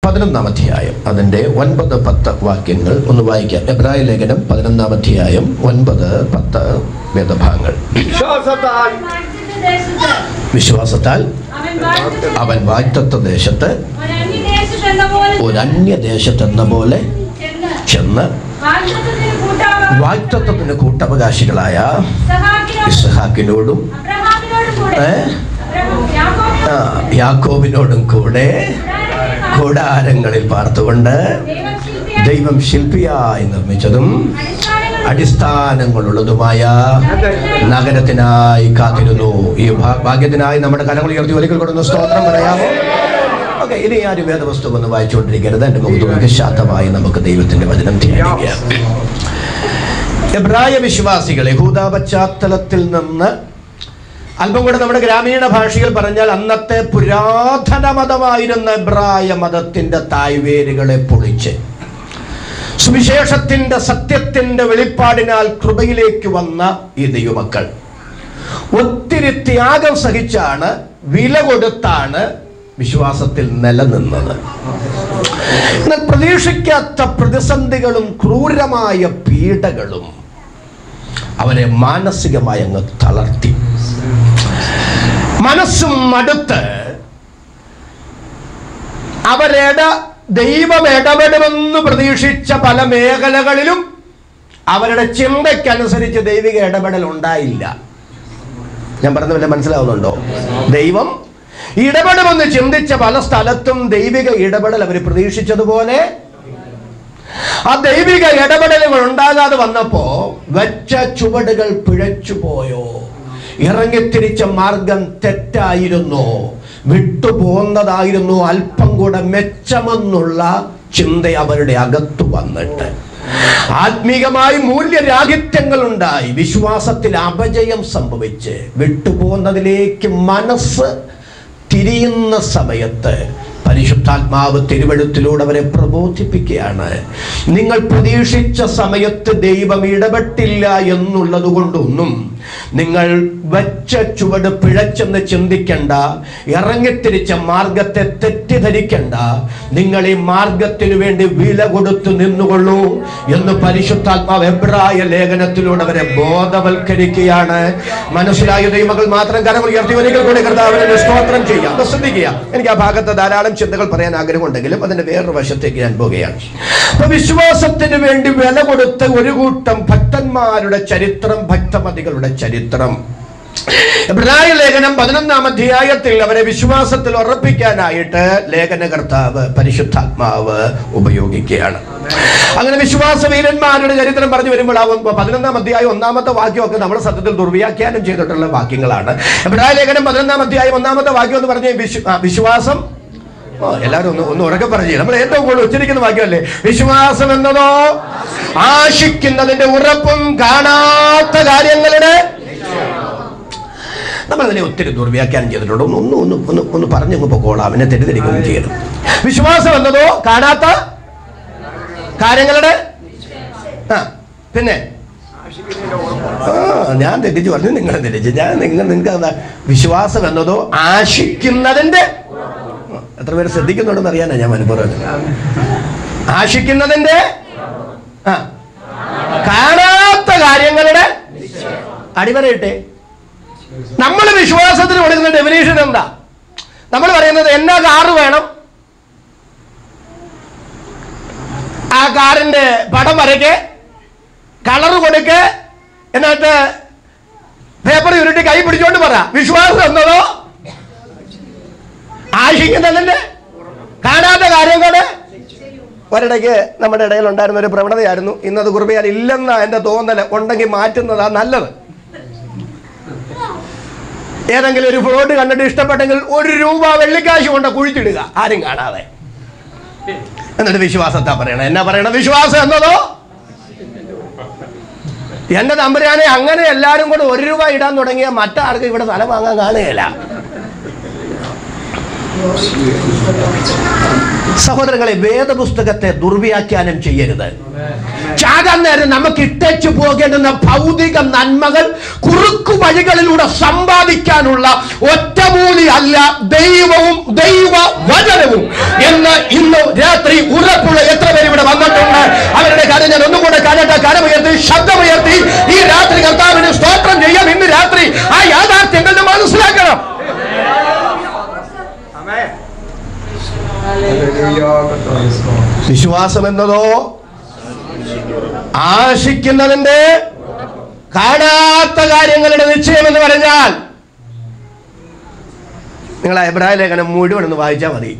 പതിനൊന്നാം അധ്യായം അതിൻ്റെ ഒൻപത് പത്ത് വാക്യങ്ങൾ ഒന്ന് വായിക്കാം എബ്രായ ലേഖനം പതിനൊന്നാം അധ്യായം ഒൻപത് പത്ത് വേദഭാഗങ്ങൾ വിശ്വാസത്താൽ വാഗ്ദത്ത ദേശത്ത് വിശ്വാസത്താൽ അവൻ വാഗ്ദത്ത അവൻ വാഗ്ദത്ത ദേശത്ത് ഒരന്യദേശത്തെന്ന പോലെ ഒരു അന്യദേശത്തെന്ന പോലെ ചെന്ന് ചെന്ന് വാഗ്ദത്തത്തിന് കൂട്ടാവാൻ വാഗ്ദത്വത്തിന് കൂട്ടവകാശികളായ ഇസഹാക്കിനോടും ഇസ്ഹാക്കിനോടും അബ്രഹാമിനോടും കൂടെ ഏ? അബ്രഹാം യാക്കോബിനോടും ആ, യാക്കോബിനോടും കൂടെ കൂടാരങ്ങളിൽ പാർത്തുകൊണ്ട് ദൈവം ശില്പിയായി ദൈവം ശില്പിയായി നിർമ്മിച്ചതും അടിസ്ഥാനങ്ങൾ അടിസ്ഥാനങ്ങളുള്ളതുമായ നഗരത്തിനായി കാത്തിരുന്നു ഈ ഭാ- ഭാഗ്യത്തിനായി നമ്മുടെ കരങ്ങൾ ഉയർത്തി ഒരിക്കൽ കൊടുക്കുന്ന സ്തോത്രം പറയാമോ ഓക്കെ ഇനി ആരും വേദവസ്തു ഒന്ന് വായിച്ചുകൊണ്ടിരിക്കരുത് എൻ്റെ മുഖത്ത് ശാന്തമായി നമുക്ക് ദൈവത്തിന്റെ വചനം ധ്യാനിക്കാം എബ്രായ വിശ്വാസികൾ യഹൂദ പശ്ചാത്തലത്തിൽ നിന്ന് അല്പം കൂടെ നമ്മുടെ ഗ്രാമീണ ഭാഷയിൽ പറഞ്ഞാൽ അന്നത്തെ പുരാതന മതമായിരുന്ന എബ്രായ മതത്തിന്റെ തായ്വേരുകളെ പൊളിച്ച് സുവിശേഷത്തിന്റെ സത്യത്തിന്റെ വെളിപ്പാടിനാൽ കൃപയിലേക്ക് വന്ന ഈ ദൈവമക്കൾ ഒത്തിരി ത്യാഗം സഹിച്ചാണ് വില കൊടുത്താണ് വിശ്വാസത്തിൽ നിലനിന്നത് എന്നാൽ പ്രതീക്ഷിക്കാത്ത പ്രതിസന്ധികളും ക്രൂരമായ പീഡകളും അവരെ മാനസികമായി അങ്ങ് തളർത്തി മനസ്സും മടുത്ത് അവരിട ദൈവം ഇടപെടുമെന്ന് പ്രതീക്ഷിച്ച പല മേഖലകളിലും അവരുടെ ചിന്തയ്ക്കനുസരിച്ച് ദൈവിക ഇടപെടൽ ഉണ്ടായില്ല ഞാൻ പറഞ്ഞ വല്ല മനസ്സിലാവുന്നുണ്ടോ ദൈവം ഇടപെടുമെന്ന് ചിന്തിച്ച പല സ്ഥലത്തും ദൈവിക ഇടപെടൽ അവർ പ്രതീക്ഷിച്ചതുപോലെ ആ ദൈവിക ഇടപെടലുകൾ ഉണ്ടാകാതെ വന്നപ്പോ വെച്ച ചുവടുകൾ പിഴച്ചു പോയോ ഇറങ്ങിത്തിരിച്ച മാർഗം തെറ്റായിരുന്നു വിട്ടുപോകുന്നതായിരുന്നു അല്പം കൂടെ മെച്ചമെന്നുള്ള ചിന്ത അവരുടെ അകത്തു വന്നിട്ട് ആത്മീകമായി മൂല്യരാഹിത്യങ്ങൾ ഉണ്ടായി വിശ്വാസത്തിൽ അപജയം സംഭവിച്ച് വിട്ടുപോകുന്നതിലേക്ക് മനസ്സ് തിരിയുന്ന സമയത്ത് പരിശുദ്ധാത്മാവ് തിരുവഴുത്തിലൂടെ അവരെ പ്രബോധിപ്പിക്കുകയാണ് നിങ്ങൾ പ്രതീക്ഷിച്ച സമയത്ത് ദൈവം ഇടപെട്ടില്ല എന്നുള്ളത് കൊണ്ടൊന്നും നിങ്ങൾ വച്ച ചുവട് പിഴച്ചെന്ന് ചിന്തിക്കണ്ട ഇറങ്ങിത്തിരിച്ച മാർഗത്തെ തെറ്റിദ്ധരിക്കണ്ട നിങ്ങൾ ഈ മാർഗത്തിനു വേണ്ടി വില കൊടുത്തു നിന്നുകൊള്ളൂ എന്ന് പരിശുദ്ധാത്മാവ് എബ്രായ ലേഖനത്തിലൂടെ അവരെ ബോധവൽക്കരിക്കുകയാണ് മനസ്സിലായ ദൈവങ്ങൾ മാത്രം കരം ഉയർത്തി ഒരിക്കൽ കൂടി കർത്താവിനെ സ്തോത്രം ചെയ്യാം അത് ശ്രദ്ധിക്കുക എനിക്ക് ആ ഭാഗത്ത് ധാരാളം ചിന്തകൾ പറയാൻ ആഗ്രഹമുണ്ടെങ്കിലും അതിന്റെ വേറൊരു വശത്തേക്ക് ഞാൻ പോവുകയാണ് അപ്പൊ വിശ്വാസത്തിന് വേണ്ടി വില കൊടുത്ത ഒരു കൂട്ടം ഭക്തന്മാരുടെ ചരിത്രം ഭക്തമതികളുടെ ചരിത്രം എബ്രായ ലേഖനം പതിനൊന്നാം അധ്യായത്തിൽ അവരെ വിശ്വാസത്തിൽ ഉറപ്പിക്കാനായിട്ട് ലേഖനകർത്താവ് പരിശുദ്ധാത്മാവ് ഉപയോഗിക്കുകയാണ് അങ്ങനെ വിശ്വാസ വീരന്മാരുടെ ചരിത്രം പറഞ്ഞു വരുമ്പോൾ ആ ഒ- പതിനൊന്നാം അധ്യായം ഒന്നാമത്തെ വാക്യമൊക്കെ നമ്മൾ സത്യത്തിൽ ദുർവ്യാഖ്യാനം ചെയ്തിട്ടുള്ള വാക്യങ്ങളാണ് എബ്രായ ലേഖനം പതിനൊന്നാം അധ്യായം ഒന്നാമത്തെ വാക്യം എന്ന് പറഞ്ഞ വിശ്വ- ആ, വിശ്വാസം ഓ, എല്ലാവരും ഒന്ന് ഒന്ന് ഉറക്കെ പറഞ്ഞു നമ്മൾ ഏറ്റവും കൂടുതൽ ഉച്ചരിക്കുന്ന വാക്യമല്ലേ വിശ്വാസം എന്നതോ ആശിക്കുന്നതിന്റെ ഉറപ്പും കാണാത്ത കാര്യങ്ങളുടെ നമ്മൾ അതിനെ ഒത്തിരി ദുർവ്യാഖ്യാനം ചെയ്തിട്ടുണ്ട് ഒന്ന് ഒന്ന് ഒന്ന് ഒന്ന് ഒന്ന് പറഞ്ഞങ്ങ് പൊക്കോളാം എന്നെ തെറ്റിദ്ധരിക്കുകയും ചെയ്യണം വിശ്വാസം എന്നതോ കാണാത്ത കാര്യങ്ങളുടെ ആ പിന്നെ ആ ഞാൻ തെറ്റിച്ച് പറഞ്ഞു നിങ്ങൾ തെറ്റിച്ച് ഞാൻ നിങ്ങൾ നിങ്ങൾക്ക് എന്താ വിശ്വാസം എന്നതോ ആശിക്കുന്നതിന്റെ ആ, എത്ര പേര് ശ്രദ്ധിക്കുന്നുണ്ടെന്ന് അറിയാനാ ഞാൻ മനഃപൂർവ്വം ആശിക്കുന്നതിന്റെ ആ കാണാത്ത കാര്യങ്ങളുടെ അടിവരയിട്ടെ നമ്മൾ വിശ്വാസത്തിന് കൊടുക്കുന്ന ഡെഫിനേഷൻ എന്താ നമ്മൾ പറയുന്നത് എന്നാ കാറ് വേണം ആ കാറിന്റെ പടം വരയ്ക്ക് കളർ കൊടുക്ക് എന്നിട്ട് പേപ്പർ ഉരുട്ടി കൈ പിടിച്ചോണ്ട് പറ വിശ്വാസം എന്നതോ ആശിക്കുന്നതിന്റെ കാണാത്ത കാര്യങ്ങള് ഒരിടയ്ക്ക് നമ്മുടെ ഇടയിൽ ഉണ്ടായിരുന്ന ഒരു പ്രവണതയായിരുന്നു ഇന്നത് കുറുബയാൽ ഇല്ലെന്ന എന്റെ തോന്നല് ഉണ്ടെങ്കിൽ മാറ്റുന്നതാ നല്ലത് ഏതെങ്കിലും ഒരു ഫ്ലോട്ട് കണ്ടിട്ട് ഇഷ്ടപ്പെട്ടെങ്കിൽ ഒരു രൂപ വെള്ളിക്കാശ് കൊണ്ട് കുഴിച്ചിടുക ആരും കാണാതെ എന്നിട്ട് വിശ്വാസത്താ പറയണത് എന്നാ പറയണത് വിശ്വാസം എന്നതോ എന്റെ തമ്പുരാനെ അങ്ങനെ എല്ലാരും കൂടെ ഒരു രൂപ ഇടാൻ തുടങ്ങിയ മറ്റാർക്കും ഇവിടെ സ്ഥലം വാങ്ങാൻ കാണുകയില്ല സഹോദരങ്ങളെ വേദപുസ്തകത്തെ ദുർവ്യാഖ്യാനം ചെയ്യരുത് ചാകാൻ നേരം നമുക്ക് ഇട്ടേച്ചു പോകേണ്ടുന്ന ഭൗതിക നന്മകൾ കുറുക്കു വഴികളിലൂടെ സമ്പാദിക്കാനുള്ള ഒറ്റമൂലി അല്ല ദൈവവും ദൈവ വചനവും എന്ന് ഇന്ന് രാത്രി ഉറപ്പുള്ള എത്ര പേര് ഇവിടെ വന്നിട്ടുണ്ട് അവരുടെ കാര്യം ഞാൻ ഒന്നും കൂടെ കാണട്ടെ കരമുയർത്തി ശബ്ദമുയർത്തി ഈ രാത്രി കർത്താവിന് സ്തോത്രം ചെയ്യാം ഇന്ന് രാത്രി ആ യാഥാർത്ഥ്യങ്ങൾ നാം മനസ്സിലാക്കണം വിശ്വാസം എന്നതോ ആശിക്കുന്നതിന്റെ കാണാത്ത കാര്യങ്ങളുടെ നിശ്ചയം എന്ന് പറഞ്ഞാൽ നിങ്ങൾ എബ്രായ ലേഖനം മുഴുവൻ ഒന്ന് വായിച്ചാൽ മതി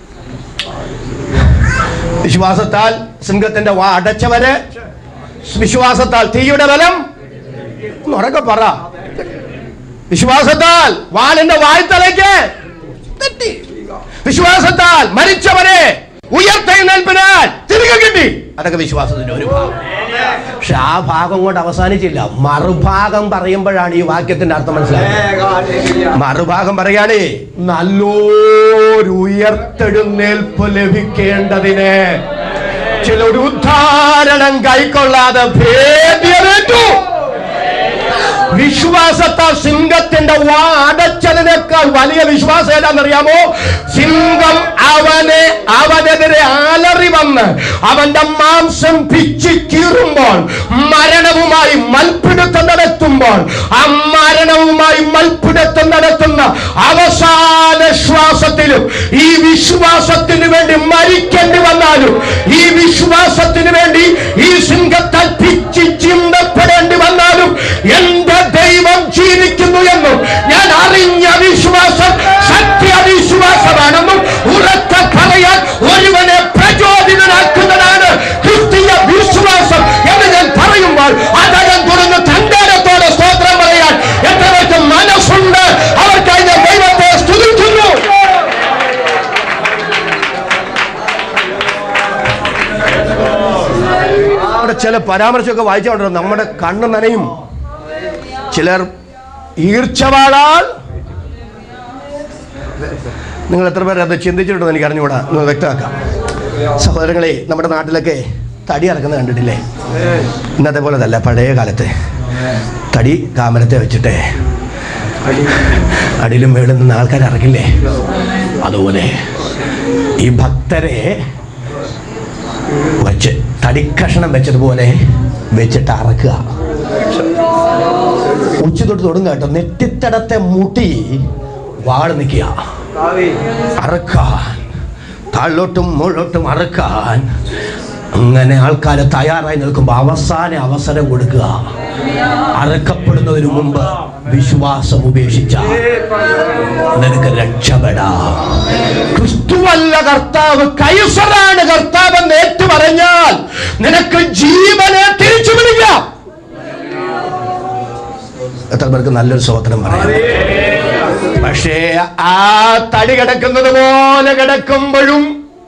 വിശ്വാസത്താൽ സിംഹത്തിന്റെ വാ അടച്ചവര് വിശ്വാസത്താൽ തീയുടെ ബലം ഒന്ന് ഉറക്കെ പറ വിശ്വാസത്താൽ വാലിന്റെ വായ്ത്തലയ്ക്ക് തെറ്റി വിശ്വാസത്താൽ മരിച്ചവരെ ഉയർത്തെഴുന്നേൽപ്പിനാൽ തിരികെ കിട്ടി അതൊക്കെ വിശ്വാസത്തിന്റെ ഒരു ഭാഗം പക്ഷെ ആ ഭാഗം കൊണ്ട് അവസാനിച്ചില്ല മറുഭാഗം പറയുമ്പോഴാണ് ഈ വാക്യത്തിന്റെ അർത്ഥം മനസ്സിലായത് മറുഭാഗം പറയാണ് നല്ലൊരു ഉയർത്തെഴുന്നേൽപ്പ് ലഭിക്കേണ്ടതിന് ചിലർ ഉദ്ധാരണം കൈക്കൊള്ളാതെ ഭേദ്യമേറ്റു വിശ്വാസത്താൽ സിംഹത്തിന്റെ വാ അടച്ചതിനേക്കാൾ വലിയ വിശ്വാസം ഏതാണെന്നറിയാമോ സിംഹം അവനെ അവനെതിരെ അലറി വന്ന് അവന്റെ മാംസം പിച്ചി കീറുമ്പോൾ മരണവുമായി മൽപ്പിടുത്തം നടത്തുമ്പോൾ ആ മരണവുമായി മൽപ്പിടുത്തം നടത്തുന്ന അവസാന ശ്വാസത്തിലും ഈ വിശ്വാസത്തിന് വേണ്ടി മരിക്കേണ്ടി വന്നാലും ഈ വിശ്വാസത്തിന് വേണ്ടി ഈ സിംഹത്താൽ പിച്ചി ചിന്തപ്പെടേണ്ടി വന്നാലും എന്റെ ദൈവം ജീവിക്കുന്നു എന്നും ഞാൻ അറിഞ്ഞ വിശ്വാസം സത്യവിശ്വാസമാണെന്നും ഉറക്ക പറയാൻ ഒരുവനെ പ്രചോദിതനാക്കുന്നതാണ് ക്രിസ്തീയ വിശ്വാസം എന്ന് ഞാൻ പറയുമ്പോൾ അതകം തുറന്ന് തന്റേടത്തോടെ സ്തോത്രം പറയാൻ എത്ര പേർക്ക് മനസ്സുണ്ട് അവർക്കായി ഞാൻ ദൈവത്തെ സ്തുതിക്കുന്നു അവിടെ ചില പരാമർശമൊക്കെ വായിച്ചുകൊണ്ടിരുന്നു നമ്മുടെ കണ്ണ് നനയും ചിലർ ഈർച്ചവാളാൽ നിങ്ങൾ എത്ര പേർ അത് ചിന്തിച്ചിട്ടുണ്ടെന്ന് എനിക്ക് അറിഞ്ഞുകൂടാ ഒന്ന് വ്യക്തമാക്കാം സഹോദരങ്ങളെ നമ്മുടെ നാട്ടിലൊക്കെ തടി ഇറക്കുന്നത് കണ്ടിട്ടില്ലേ ഇന്നത്തെ പോലെ അല്ല പഴയ കാലത്തെ തടി കാമരത്തെ വെച്ചിട്ട് അടിയിലും മേളിൽ നിന്ന് ആൾക്കാർ ഇറക്കില്ലേ അതുപോലെ ഈ ഭക്തരെ വച്ച് തടിക്കഷണം വെച്ചതുപോലെ വെച്ചിട്ട് അറക്കുക ഉച്ച തൊട്ട് തൊടും കേട്ടോ നെറ്റിത്തടത്തെ മുട്ടി വാള് നിൽക്കുക അറക്കാൻ താഴോട്ടും മുകളോട്ടും അറക്കാൻ അങ്ങനെ ആൾക്കാരെ തയ്യാറായി നിൽക്കുമ്പോൾ അവസാന അവസരം കൊടുക്കുക അറക്കപ്പെടുന്നതിന് മുമ്പ് വിശ്വാസം ഉപേക്ഷിച്ച നിനക്ക് രക്ഷപ്പെടാം ക്രിസ്തുവല്ല കർത്താവ് കൈസറാണ് കർത്താവ് എന്ന് ഏറ്റു പറഞ്ഞാൽ നിനക്ക് ജീവനെ തിരിച്ചു പിടിക്കാം എത്ര പേർക്ക് നല്ലൊരു സ്വോത്രം പറയാം പക്ഷേ ആ തടി കിടക്കുന്നത് പോലെ കിടക്കുമ്പോഴും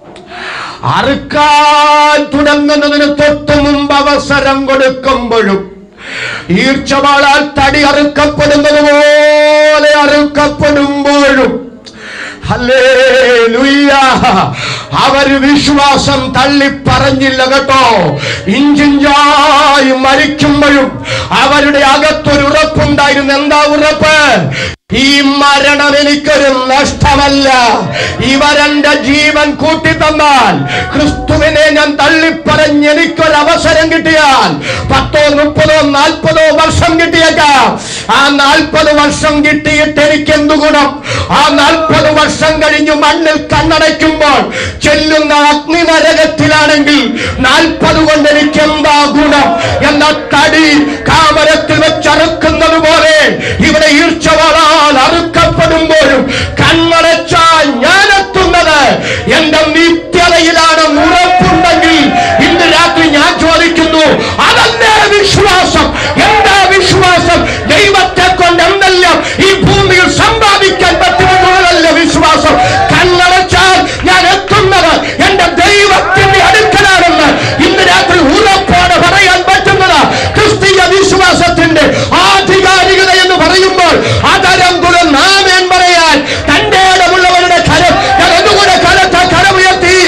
അറുക്കാൻ തുടങ്ങുന്നതിന് തൊട്ടു മുമ്പ് അവസരം കൊടുക്കുമ്പോഴും ഈർച്ചവാളാൽ തടി അറുക്കപ്പെടുന്നത് പോലെ അറുക്കപ്പെടുമ്പോഴും ഹല്ലേലൂയ. അവര് വിശ്വാസം തള്ളി പറഞ്ഞില്ല കേട്ടോ ഇഞ്ചിഞ്ചായി മരിക്കുമ്പോഴും അവരുടെ അകത്തൊരു ഉറപ്പുണ്ടായിരുന്നു എന്താ ഉറപ്പ് ഈ മരണം എനിക്കൊരു നഷ്ടമല്ല ഇവരെന്റെ ജീവൻ കൂട്ടിത്തന്നാൽ ക്രിസ്തുവിനെ ഞാൻ തള്ളിപ്പറഞ്ഞ് എനിക്കൊരു അവസരം കിട്ടിയാൽ പത്തോ മുപ്പതോ നാൽപ്പതോ വർഷം കിട്ടിയേക്കാം ആ നാൽപ്പത് വർഷം കിട്ടിയിട്ട് എനിക്ക് എന്തു ഗുണം ആ നാൽപ്പത് വർഷം കഴിഞ്ഞ് മണ്ണിൽ കണ്ണടയ്ക്കുമ്പോൾ ചെല്ലുന്ന അഗ്നി നരകത്തിലാണെങ്കിൽ നാൽപ്പത് കൊണ്ട് എനിക്ക് എന്താ ഗുണം എന്ന തടി കാമരത്തിൽ വെച്ചറുക്കുന്നത് പോലെ ഇവിടെ ഈർച്ചവളാൽ അറുക്കപ്പെടുമ്പോഴും കണ്ണടച്ചാൽ ഞാൻ എത്തുന്നത് എന്റെ നിത്യതയിലാണ് ഉറപ്പുണ്ടെങ്കിൽ ഇന്ന് രാത്രി ഞാൻ ചോദിക്കുന്നു അതല്ലേ വിശ്വാസം എന്താ വിശ്വാസം ദൈവത്തെ കൊണ്ട് എന്തെല്ലാം ഈ ഭൂമിയിൽ സമ്പാദിക്കാൻ പറ്റുമെന്നുള്ളതല്ല വിശ്വാസം കണ്ണടച്ചാൽ ഞാൻ എത്തുന്നത് എന്റെ ദൈവത്തിന്റെ അടുക്കലാണെന്ന് ഇന്ന് രാത്രി ഉറപ്പോടെ പറയാൻ പറ്റുന്നത് ക്രിസ്തീയ വിശ്വാസത്തിന്റെ ആധികാരികത എന്ന് പറയുമ്പോൾ അതരം തുറന്ന് നാമേൻ പറയാൻ തന്റെ ഇടമുള്ളവരുടെ കരം ഞാൻ ഒന്നുകൂടെ കരത്തെ കരമുയർത്തി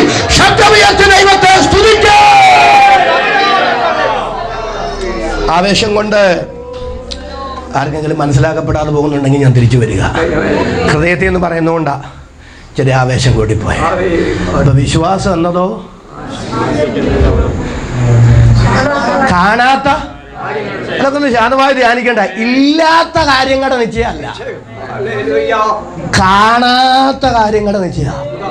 ആവേശം കൊണ്ട് ആർക്കെങ്കിലും മനസ്സിലാക്കപ്പെടാതെ പോകുന്നുണ്ടെങ്കിൽ ഞാൻ തിരിച്ചു വരിക ഹൃദയത്തിൽ എന്ന് പറയുന്നതുകൊണ്ടാ ചെറിയ ആവേശം കൂടി പോയ അപ്പൊ വിശ്വാസം എന്നതോ കാണാത്ത അതൊക്കെ ഒന്ന് ശാന്തമായി ധ്യാനിക്കണ്ട ഇല്ലാത്ത കാര്യങ്ങളുടെ നിശ്ചയമല്ല കാണാത്ത കാര്യങ്ങളുടെ നിശ്ചയ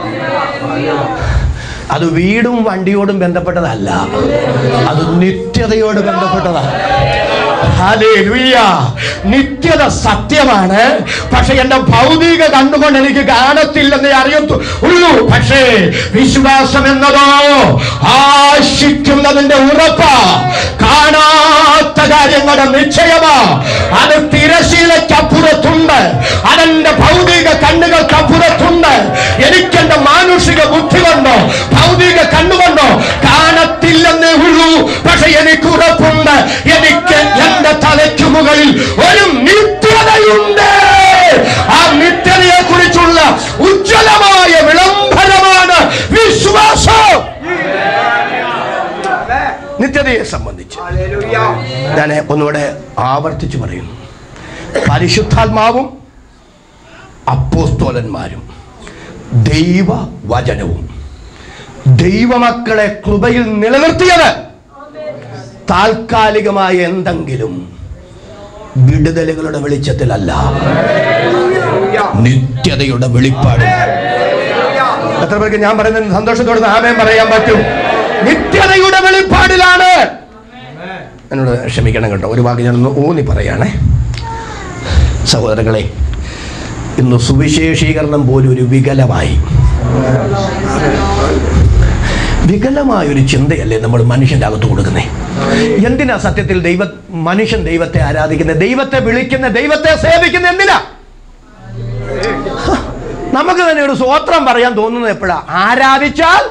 അത് വീടും വണ്ടിയോടും ബന്ധപ്പെട്ടതല്ല അത് നിത്യതയോട് ബന്ധപ്പെട്ടതാണ് ഹല്ലേലൂയ. നിത്യത സത്യമാണ് പക്ഷെ എന്റെ ഭൗതിക കണ്ണുകൊണ്ട് എനിക്ക് കാണത്തില്ലെന്നേ അറിയത്തു ഉള്ളൂ പക്ഷേ വിശ്വാസം എന്നതോ ആശിക്കുന്നതിന്റെ ഉറപ്പാ കാണാത്ത കാര്യങ്ങളുടെ നിശ്ചയമാ അത് തിരശീലയ്ക്കപ്പുറത്തുണ്ട് അതെന്റെ ഭൗതിക കണ്ണുകൾക്കപ്പുറത്തുണ്ട് എനിക്കെന്റെ മാനുഷിക ബുദ്ധി കൊണ്ടോ ഭൗതിക കണ്ണുകൊണ്ടോ കാണത്തില്ലെന്നേ ഉള്ളൂ പക്ഷെ എനിക്ക് ഉറപ്പുണ്ട് എനിക്ക് എന്റെ തലയ്ക്ക് മുകളിൽ ഒരു നിത്യതയുണ്ട് ആ നിത്യതയെ കുറിച്ചുള്ള ഉജ്ജ്വലമായ വിളംബരമാണ് വിശ്വാസം നിത്യതയെ സംബന്ധിച്ച് ഞാൻ ഒന്നുകൂടെ ആവർത്തിച്ചു പറയുന്നു പരിശുദ്ധാത്മാവും അപ്പോസ്തോലന്മാരും ദൈവവചനവും ദൈവമക്കളെ കൃപയിൽ നിലനിർത്തിയത് താൽക്കാലികമായ എന്തെങ്കിലും വിടുതലുകളുടെ വെളിച്ചത്തിലല്ല നിത്യതയുടെ വെളിപ്പാട് എത്ര പേർക്ക് ഞാൻ പറയുന്നത് സന്തോഷത്തോടെ ആമേൻ പറയാൻ പറ്റും നിത്യതയുടെ വെളിപ്പാടിലാണ് എന്നോട് ക്ഷമിക്കണം കേട്ടോ ഒരു വാക്ക് ഞാനൊന്ന് ഊന്നി പറയാണേ സഹോദരങ്ങളെ ഇന്ന് സുവിശേഷീകരണം പോലും ഒരു വികലമായി വികലമായ ഒരു ചിന്തയല്ലേ നമ്മൾ മനുഷ്യന്റെ അകത്ത് കൊടുക്കുന്നേ എന്തിനാ സത്യത്തിൽ ദൈവ മനുഷ്യൻ ദൈവത്തെ ആരാധിക്കുന്നത് ദൈവത്തെ വിളിക്കുന്ന ദൈവത്തെ സേവിക്കുന്ന എന്തിനാ ഹ, നമുക്ക് തന്നെ ഒരു സ്വോത്രം പറയാൻ തോന്നുന്നത് എപ്പോഴാ ആരാധിച്ചാൽ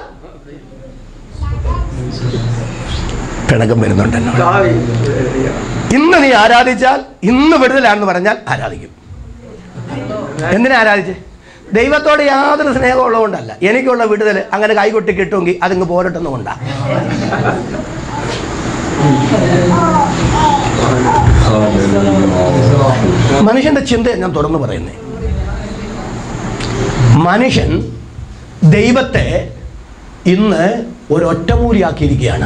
പിണക്കം വരുന്നുണ്ട് എന്നോട് ഇന്ന് നീ ആരാധിച്ചാൽ ഇന്ന് വിടുതലാണെന്ന് പറഞ്ഞാൽ ആരാധിക്കും എന്തിനാ ആരാധിച്ചേ ദൈവത്തോട് യാതൊരു സ്നേഹമുള്ളതുകൊണ്ടല്ല എനിക്കുള്ള വിടുതൽ അങ്ങനെ കൈകൊട്ടി കിട്ടുമെങ്കിൽ അതിങ്ങ് പോരട്ടെന്ന് കൊണ്ടാ മനുഷ്യന്റെ ചിന്ത ഞാൻ തുറന്നു പറയുന്നേ മനുഷ്യൻ ദൈവത്തെ ഇന്ന് ഒരൊറ്റമൂലിയാക്കിയിരിക്കുകയാണ്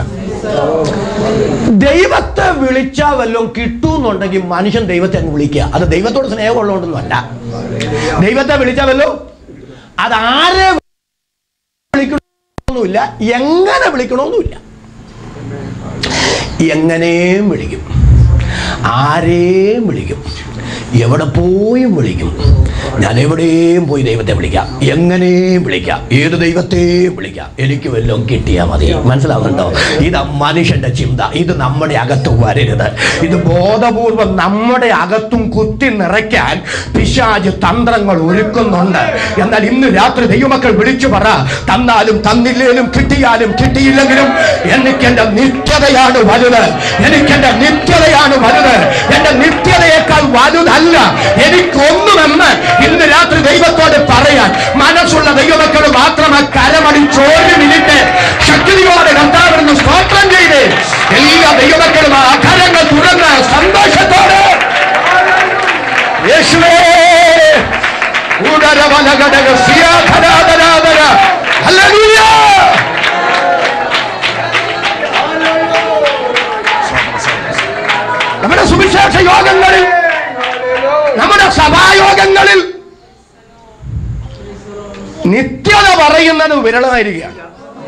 ദൈവത്തെ വിളിച്ചാൽ വല്ലതും കിട്ടൂന്നുണ്ടെങ്കിൽ മനുഷ്യൻ ദൈവത്തെ അങ്ങ് വിളിക്കുക അത് ദൈവത്തോട് സ്നേഹമുള്ളതുകൊണ്ടൊന്നും അല്ല ദൈവത്തെ വിളിച്ചാൽ വല്ലോ അത് ആരെ വിളിക്കണമെന്നില്ല എങ്ങനെ വിളിക്കണമെന്നില്ല എങ്ങനെയും വിളിക്കും ആരെയും വിളിക്കും എവിടെ പോയും വിളിക്കും ഞാൻ എവിടെയും പോയി ദൈവത്തെ വിളിക്കാം എങ്ങനെയും വിളിക്കാം ഏത് ദൈവത്തെയും വിളിക്കാം എനിക്ക് വല്ലതും കിട്ടിയാൽ മതി മനസ്സിലാവുന്നുണ്ടോ ഇത് മനുഷ്യന്റെ ചിന്ത ഇത് നമ്മുടെ അകത്ത് വരരുത് ഇത് ബോധപൂർവം നമ്മുടെ അകത്തും കുത്തി നിറയ്ക്കാൻ പിശാജ് തന്ത്രങ്ങൾ ഒരുക്കുന്നുണ്ട് എന്നാൽ ഇന്ന് രാത്രി ദൈവമക്കൾ വിളിച്ചു പറ തന്നാലും തന്നില്ലേലും കിട്ടിയാലും കിട്ടിയില്ലെങ്കിലും എനിക്ക് എന്റെ നിത്യതയാണ് വലുത് എനിക്ക് എന്റെ നിത്യതയാണ് വലുത് എന്റെ നിത്യതയേക്കാൾ വലുതല്ല എനിക്കൊന്നുമെന്ന് ഇന്ന് രാത്രി ദൈവത്തോട് പറയാൻ മനസ്സുള്ള ദൈവമക്കൾ മാത്രം ആ കരമടിച്ച് ഒരു മിനിറ്റ് ശക്തിയോടെ കർത്താവിന് സ്തോത്രം ചെയ്ത് എല്ലാ ദൈവമക്കളും ആ കരങ്ങൾ തുറന്ന് സന്തോഷത്തോടെ യേശുവേ ഉടരവലഘടക സിയാധരാധരാധര ഹല്ലേലൂയ നമ്മുടെ സുവിശേഷ യോഗങ്ങളിൽ നമ്മുടെ സഭായോഗങ്ങളിൽ നിത്യത പറയുന്നത് വിരളമായിരിക്കുകയാണ്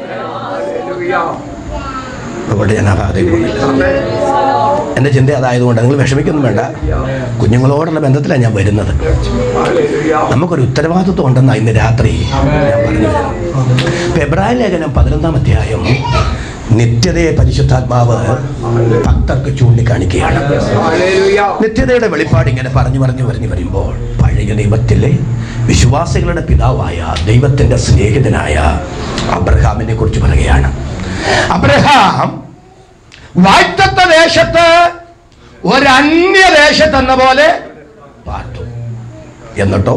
അതുകൊണ്ട് ഞാൻ ആരാധിക്കുന്നില്ല എൻ്റെ ചിന്ത അതായതുകൊണ്ട് നിങ്ങൾ വിഷമിക്കൊന്നും വേണ്ട കുഞ്ഞുങ്ങളോടുള്ള ബന്ധത്തിലാണ് ഞാൻ വരുന്നത് നമുക്കൊരു ഉത്തരവാദിത്വം ഉണ്ടെന്ന ഇന്ന് രാത്രി ഞാൻ പറഞ്ഞു ഫെബ്രുവരി ലേഖനം പതിനൊന്നാം അധ്യായം നിത്യതയെ പരിശുദ്ധാത്മാവ് ഭക്തർക്ക് ചൂണ്ടിക്കാണിക്കുകയാണ് നിത്യതയുടെ വെളിപ്പാട് ഇങ്ങനെ പറഞ്ഞു പറഞ്ഞു പറഞ്ഞു വരുമ്പോൾ പഴയ നിയമത്തിലെ വിശ്വാസികളുടെ പിതാവായ ദൈവത്തിന്റെ സ്നേഹിതനായ അബ്രഹാമിനെ കുറിച്ച് പറയുകയാണ് അബ്രഹാം വാഴ്ത്തത്ത ദേശത്ത് ഒരന്യദേശത്തെന്ന പോലെ പാർത്തു എന്നിട്ടോ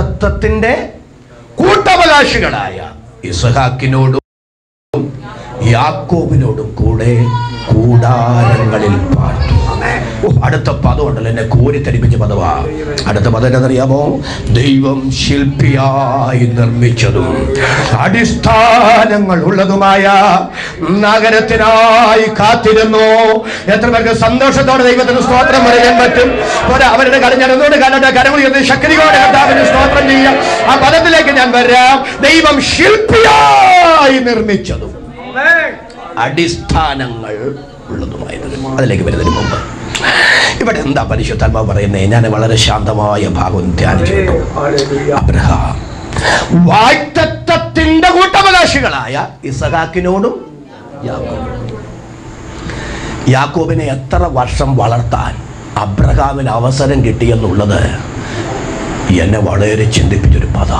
വായ്ത്തത്വത്തിന്റെ കൂട്ടവകാശികളായ ഇസഹാക്കിനോടും യാക്കോബിനോടും കൂടെ കൂടാരങ്ങളിൽ പാർത്തു ഓ, അടുത്ത പദമുണ്ടല്ലോ എന്നെ കോരിത്തരിപ്പിച്ച പദവാ അടുത്ത പദം എന്നറിയാമോ ദൈവം ശില്പിയായി നിർമ്മിച്ചതും അടിസ്ഥാനങ്ങൾ ഉള്ളതുമായ നഗരത്തിനായി കാത്തിരുന്നു എത്ര പേർക്ക് സന്തോഷത്തോടെ ദൈവത്തിന് സ്തോത്രം പറയാൻ പറ്റും പോരാ അവരുടെ കടഞ്ഞിടന്നോട് കണ്ടിട്ട് കരമുയർന്ന് ശക്തിയോടെ കർത്താവിന് സ്തോത്രം ചെയ്യാം ആ പദത്തിലേക്ക് ഞാൻ വരാം ദൈവം ശില്പിയായി നിർമ്മിച്ചതും അടിസ്ഥാനങ്ങൾ ഉള്ളതുമായിരുന്നു അതിലേക്ക് വരുന്നതിന് മുമ്പ് ഇവിടെ എന്താ പരിശുദ്ധാത്മാവ് പറയുന്നത് ഞാൻ വളരെ ശാന്തമായ ഭാഗം ധ്യാനിച്ചു കേട്ടു അബ്രഹാം വായ്ത്തത്വത്തിന്റെ കൂട്ടവകാശികളായ ഇസഹാക്കിനോടും യാക്കോബിനോടും യാക്കോബിനെ എത്ര വർഷം വളർത്താൻ അബ്രഹാമിന് അവസരം കിട്ടിയെന്നുള്ളത് എന്നെ വളരെ ചിന്തിപ്പിച്ചൊരു പദ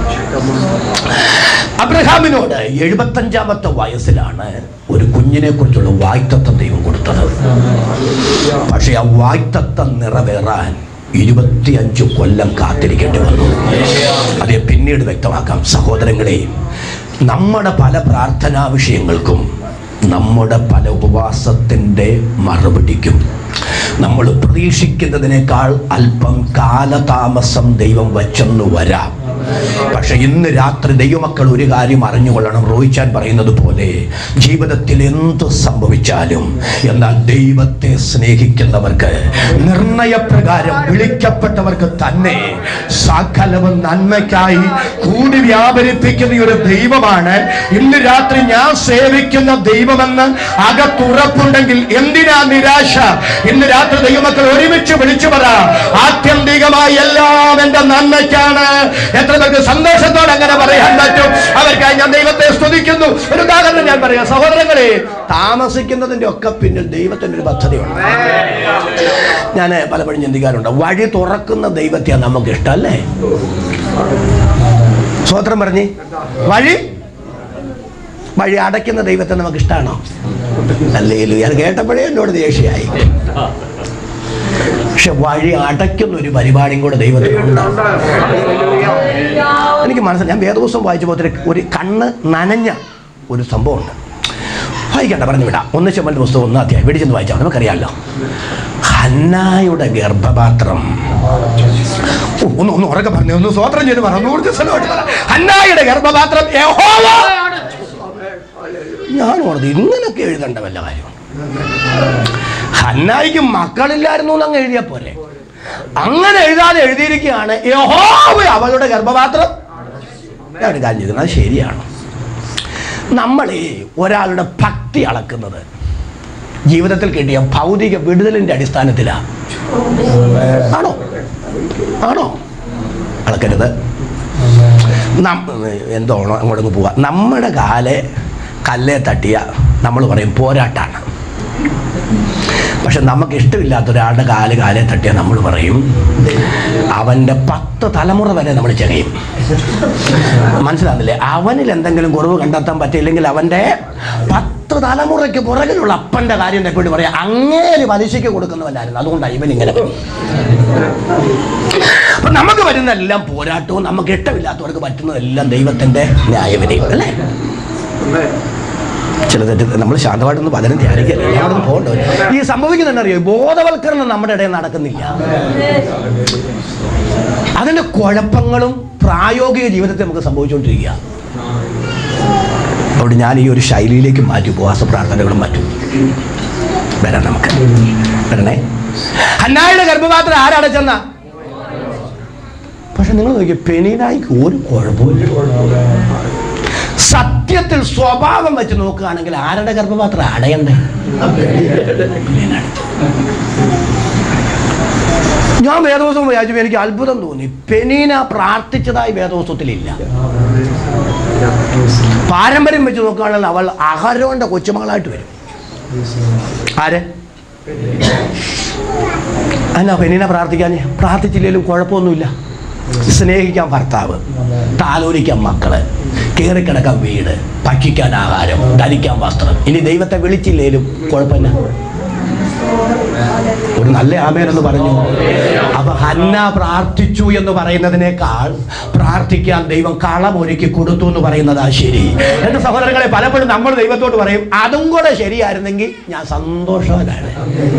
അബ്രഹാമിനോട് എഴുപത്തഞ്ചാമത്തെ വയസ്സിലാണ് ഒരു കുഞ്ഞിനെ കുറിച്ചുള്ള വായ്ത്തത്വം ദൈവം കൊടുത്തത് പക്ഷെ ആ വായ്ത്തത്വം നിറവേറാൻ ഇരുപത്തിയഞ്ച് കൊല്ലം കാത്തിരിക്കേണ്ടി വന്നു അത് പിന്നീട് വ്യക്തമാക്കാം സഹോദരങ്ങളെ നമ്മുടെ പല പ്രാർത്ഥനാ വിഷയങ്ങൾക്കും നമ്മുടെ പല ഉപവാസത്തിൻ്റെ മറുപടിക്കും നമ്മൾ പ്രതീക്ഷിക്കുന്നതിനേക്കാൾ അല്പം കാലതാമസം ദൈവം വച്ചെന്ന് വരാം പക്ഷെ ഇന്ന് രാത്രി ദൈവമക്കൾ ഒരു കാര്യം അറിഞ്ഞുകൊള്ളണം റോയിച്ചാൻ പറയുന്നത് പോലെ ജീവിതത്തിൽ എന്ത് സംഭവിച്ചാലും എന്നാൽ ദൈവത്തെ സ്നേഹിക്കുന്നവർക്ക് നിർണയപ്രകാരം വിളിക്കപ്പെട്ടവർക്ക് തന്നെ സകലവും നന്മയ്ക്കായി കൂടി വ്യാപരിപ്പിക്കുന്ന ഈ ഒരു ദൈവമാണ് ഇന്ന് രാത്രി ഞാൻ സേവിക്കുന്ന ദൈവമെന്ന് അകത്തുറപ്പുണ്ടെങ്കിൽ എന്തിനാ നിരാശ ഇന്ന് രാത്രി ദൈവമക്കൾ ഒരുമിച്ച് വിളിച്ചു പറ ആത്യന്തികമായി എല്ലാം എന്റെ നന്മയ്ക്കാണ് എത്ര പേർക്ക് സന്തോഷത്തോടെ അങ്ങനെ പറയാൻ പറ്റും അവർക്കായി ഞാൻ ദൈവത്തെ സ്തുതിക്കുന്നു ഒരു ഉദാഹരണം ഞാൻ പറയാം സഹോദരങ്ങളെ താമസിക്കുന്നതിന്റെ ഒക്കെ പിന്നിൽ ദൈവത്തിന്റെ ഒരു പദ്ധതിയുണ്ട് ഞാൻ പലപ്പോഴും ചിന്തിക്കാറുണ്ട് വഴി തുറക്കുന്ന ദൈവത്തെയാണ് നമുക്ക് ഇഷ്ടമല്ലേ സ്വോത്രം പറഞ്ഞ് വഴി വഴി അടയ്ക്കുന്ന ദൈവത്തെ നമുക്ക് ഇഷ്ടമാണോ അല്ലേ ഞാൻ കേട്ടപ്പോഴേ എന്നോട് ദേഷ്യമായി പക്ഷെ വഴി അടയ്ക്കുന്ന ഒരു പരിപാടിയും കൂടെ ദൈവത്തിനുണ്ട് എനിക്ക് മനസ്സിലായി ഞാൻ വേദപുസ്തകം വായിച്ചപ്പോൾ ഒരു ഒരു കണ്ണ് നനഞ്ഞ ഒരു സംഭവമുണ്ട് വായിക്കണ്ട പറഞ്ഞു വിടാം ഒന്ന് ചെമ്മൻ്റെ പുസ്തകം ഒന്നാം അധ്യായം വീട്ടിൽ ചെന്ന് വായിച്ചാൽ നമുക്കറിയാമല്ലോ ഹന്നായുടെ ഗർഭപാത്രം ഓ, ഒന്ന് ഒന്ന് ഉറക്കെ പറഞ്ഞു ഒന്ന് സ്വോത്രം ചെയ്ത് പറ ഒന്ന് ഊർജ്ജസ്വലമായിട്ട് പറ ഹന്നായുടെ ഗർഭപാത്രം യഹോവ ഞാൻ ഓർത്ത് ഇങ്ങനൊക്കെ എഴുതേണ്ട വല്ല കാര്യമാണ് ഹന്നായിക്ക് മക്കളില്ലായിരുന്നു എന്ന് അങ്ങ് എഴുതിയാ പോരെ അങ്ങനെ എഴുതാതെ എഴുതിയിരിക്കുകയാണ് യഹോവ അവളുടെ ഗർഭപാത്രം ഞാൻ ഒരു കാര്യം ചെയ്യുന്നത് അത് ശരിയാണ് നമ്മൾ ഈ ഒരാളുടെ ഭക്തി അളക്കുന്നത് ജീവിതത്തിൽ കിട്ടിയ ഭൗതിക വിടുതലിന്റെ അടിസ്ഥാനത്തിലാണ് ആണോ ആണോ അളക്കരുത് നം- എന്തോ അങ്ങോട്ടങ്ങ് പോവാ നമ്മുടെ കാലെ കല്ലേ തട്ടിയ നമ്മൾ പറയും പോരാട്ടാണ് പക്ഷെ നമുക്ക് ഇഷ്ടമില്ലാത്ത ഒരാളുടെ കാല് കാലെ തട്ടിയാൽ നമ്മൾ പറയും അവൻ്റെ പത്ത് തലമുറ വരെ നമ്മൾ ചെകയും മനസ്സിലാകുന്നില്ലേ അവനിൽ എന്തെങ്കിലും കുറവ് കണ്ടെത്താൻ പറ്റിയില്ലെങ്കിൽ അവൻ്റെ പത്ത് തലമുറയ്ക്ക് പുറകിലുള്ള അപ്പൻ്റെ കാര്യം തെക്കോട്ട് പറയാം അങ്ങേര് പലിശയ്ക്ക് കൊടുക്കുന്നവനായിരുന്നു അതുകൊണ്ടാണ് ഇവൻ ഇങ്ങനെ അപ്പൊ നമുക്ക് വരുന്നതെല്ലാം പോരാട്ടവും നമുക്ക് ഇഷ്ടമില്ലാത്തവർക്ക് പറ്റുന്നതെല്ലാം ദൈവത്തിന്റെ ന്യായവിനയും അല്ലേ ചില തെറ്റ് നമ്മൾ ശാന്തമായിട്ടൊന്ന് പലരും ധ്യാനിക്കല്ലേ അവിടെ പോകണ്ടോ ഈ സംഭവിക്കുന്നുണ്ടറിയോ ബോധവൽക്കരണം നമ്മുടെ ഇടയിൽ നടക്കുന്നില്ല അതിന്റെ കുഴപ്പങ്ങളും പ്രായോഗിക ജീവിതത്തിൽ നമുക്ക് സംഭവിച്ചുകൊണ്ടിരിക്കുക അതുകൊണ്ട് ഞാൻ ഈ ഒരു ശൈലിയിലേക്ക് മാറ്റി ഉപവാസ പ്രാർത്ഥനകളും മാറ്റും വരാം നമുക്ക് വരണേ ഹന്നായുടെ ഗർഭപാത്രം ആരടച്ചെന്ന പക്ഷെ നിങ്ങൾ നോക്കിയ പെനീനായിക്ക് ഒരു കുഴപ്പമില്ല സത്യത്തിൽ സ്വഭാവം വെച്ച് നോക്കുകയാണെങ്കിൽ ആരുടെ ഗർഭപാത്രം അടയണ്ടേ പെനീനാണ്. ഞാൻ വേദവസ്വം വായിച്ചു എനിക്ക് അത്ഭുതം തോന്നി പെനീന പ്രാർത്ഥിച്ചതായി വേദവസ്വത്തിലില്ല പാരമ്പര്യം വെച്ച് നോക്കുകയാണെങ്കിൽ അവൾ അഹരോന്റെ കൊച്ചുമകളായിട്ട് വരും ആര് എന്നാ പെണ്ണിനെ പ്രാർത്ഥിക്കാൻ പ്രാർത്ഥിച്ചില്ലെങ്കിലും കുഴപ്പമൊന്നുമില്ല സ്നേഹിക്കാൻ ഭർത്താവ് താലോലിക്കാൻ മക്കള് കയറിക്കിടക്കാൻ വീട് ഭക്ഷിക്കാൻ ആഹാരം ധരിക്കാൻ വസ്ത്രം ഇനി ദൈവത്തെ വിളിച്ചില്ലേലും കുഴപ്പമില്ല ഒരു നല്ല ആമേനെന്ന് പറഞ്ഞു അപ്പൊ ഹന്ന പ്രാർത്ഥിച്ചു എന്ന് പറയുന്നതിനേക്കാൾ പ്രാർത്ഥിക്കാൻ ദൈവം കളം ഒരുക്കി കൊടുത്തു എന്ന് പറയുന്നതാ ശരി എന്റെ സഹോദരങ്ങളെ പലപ്പോഴും നമ്മൾ ദൈവത്തോട് പറയും അതും കൂടെ ശരിയായിരുന്നെങ്കിൽ ഞാൻ സന്തോഷവാനാണ്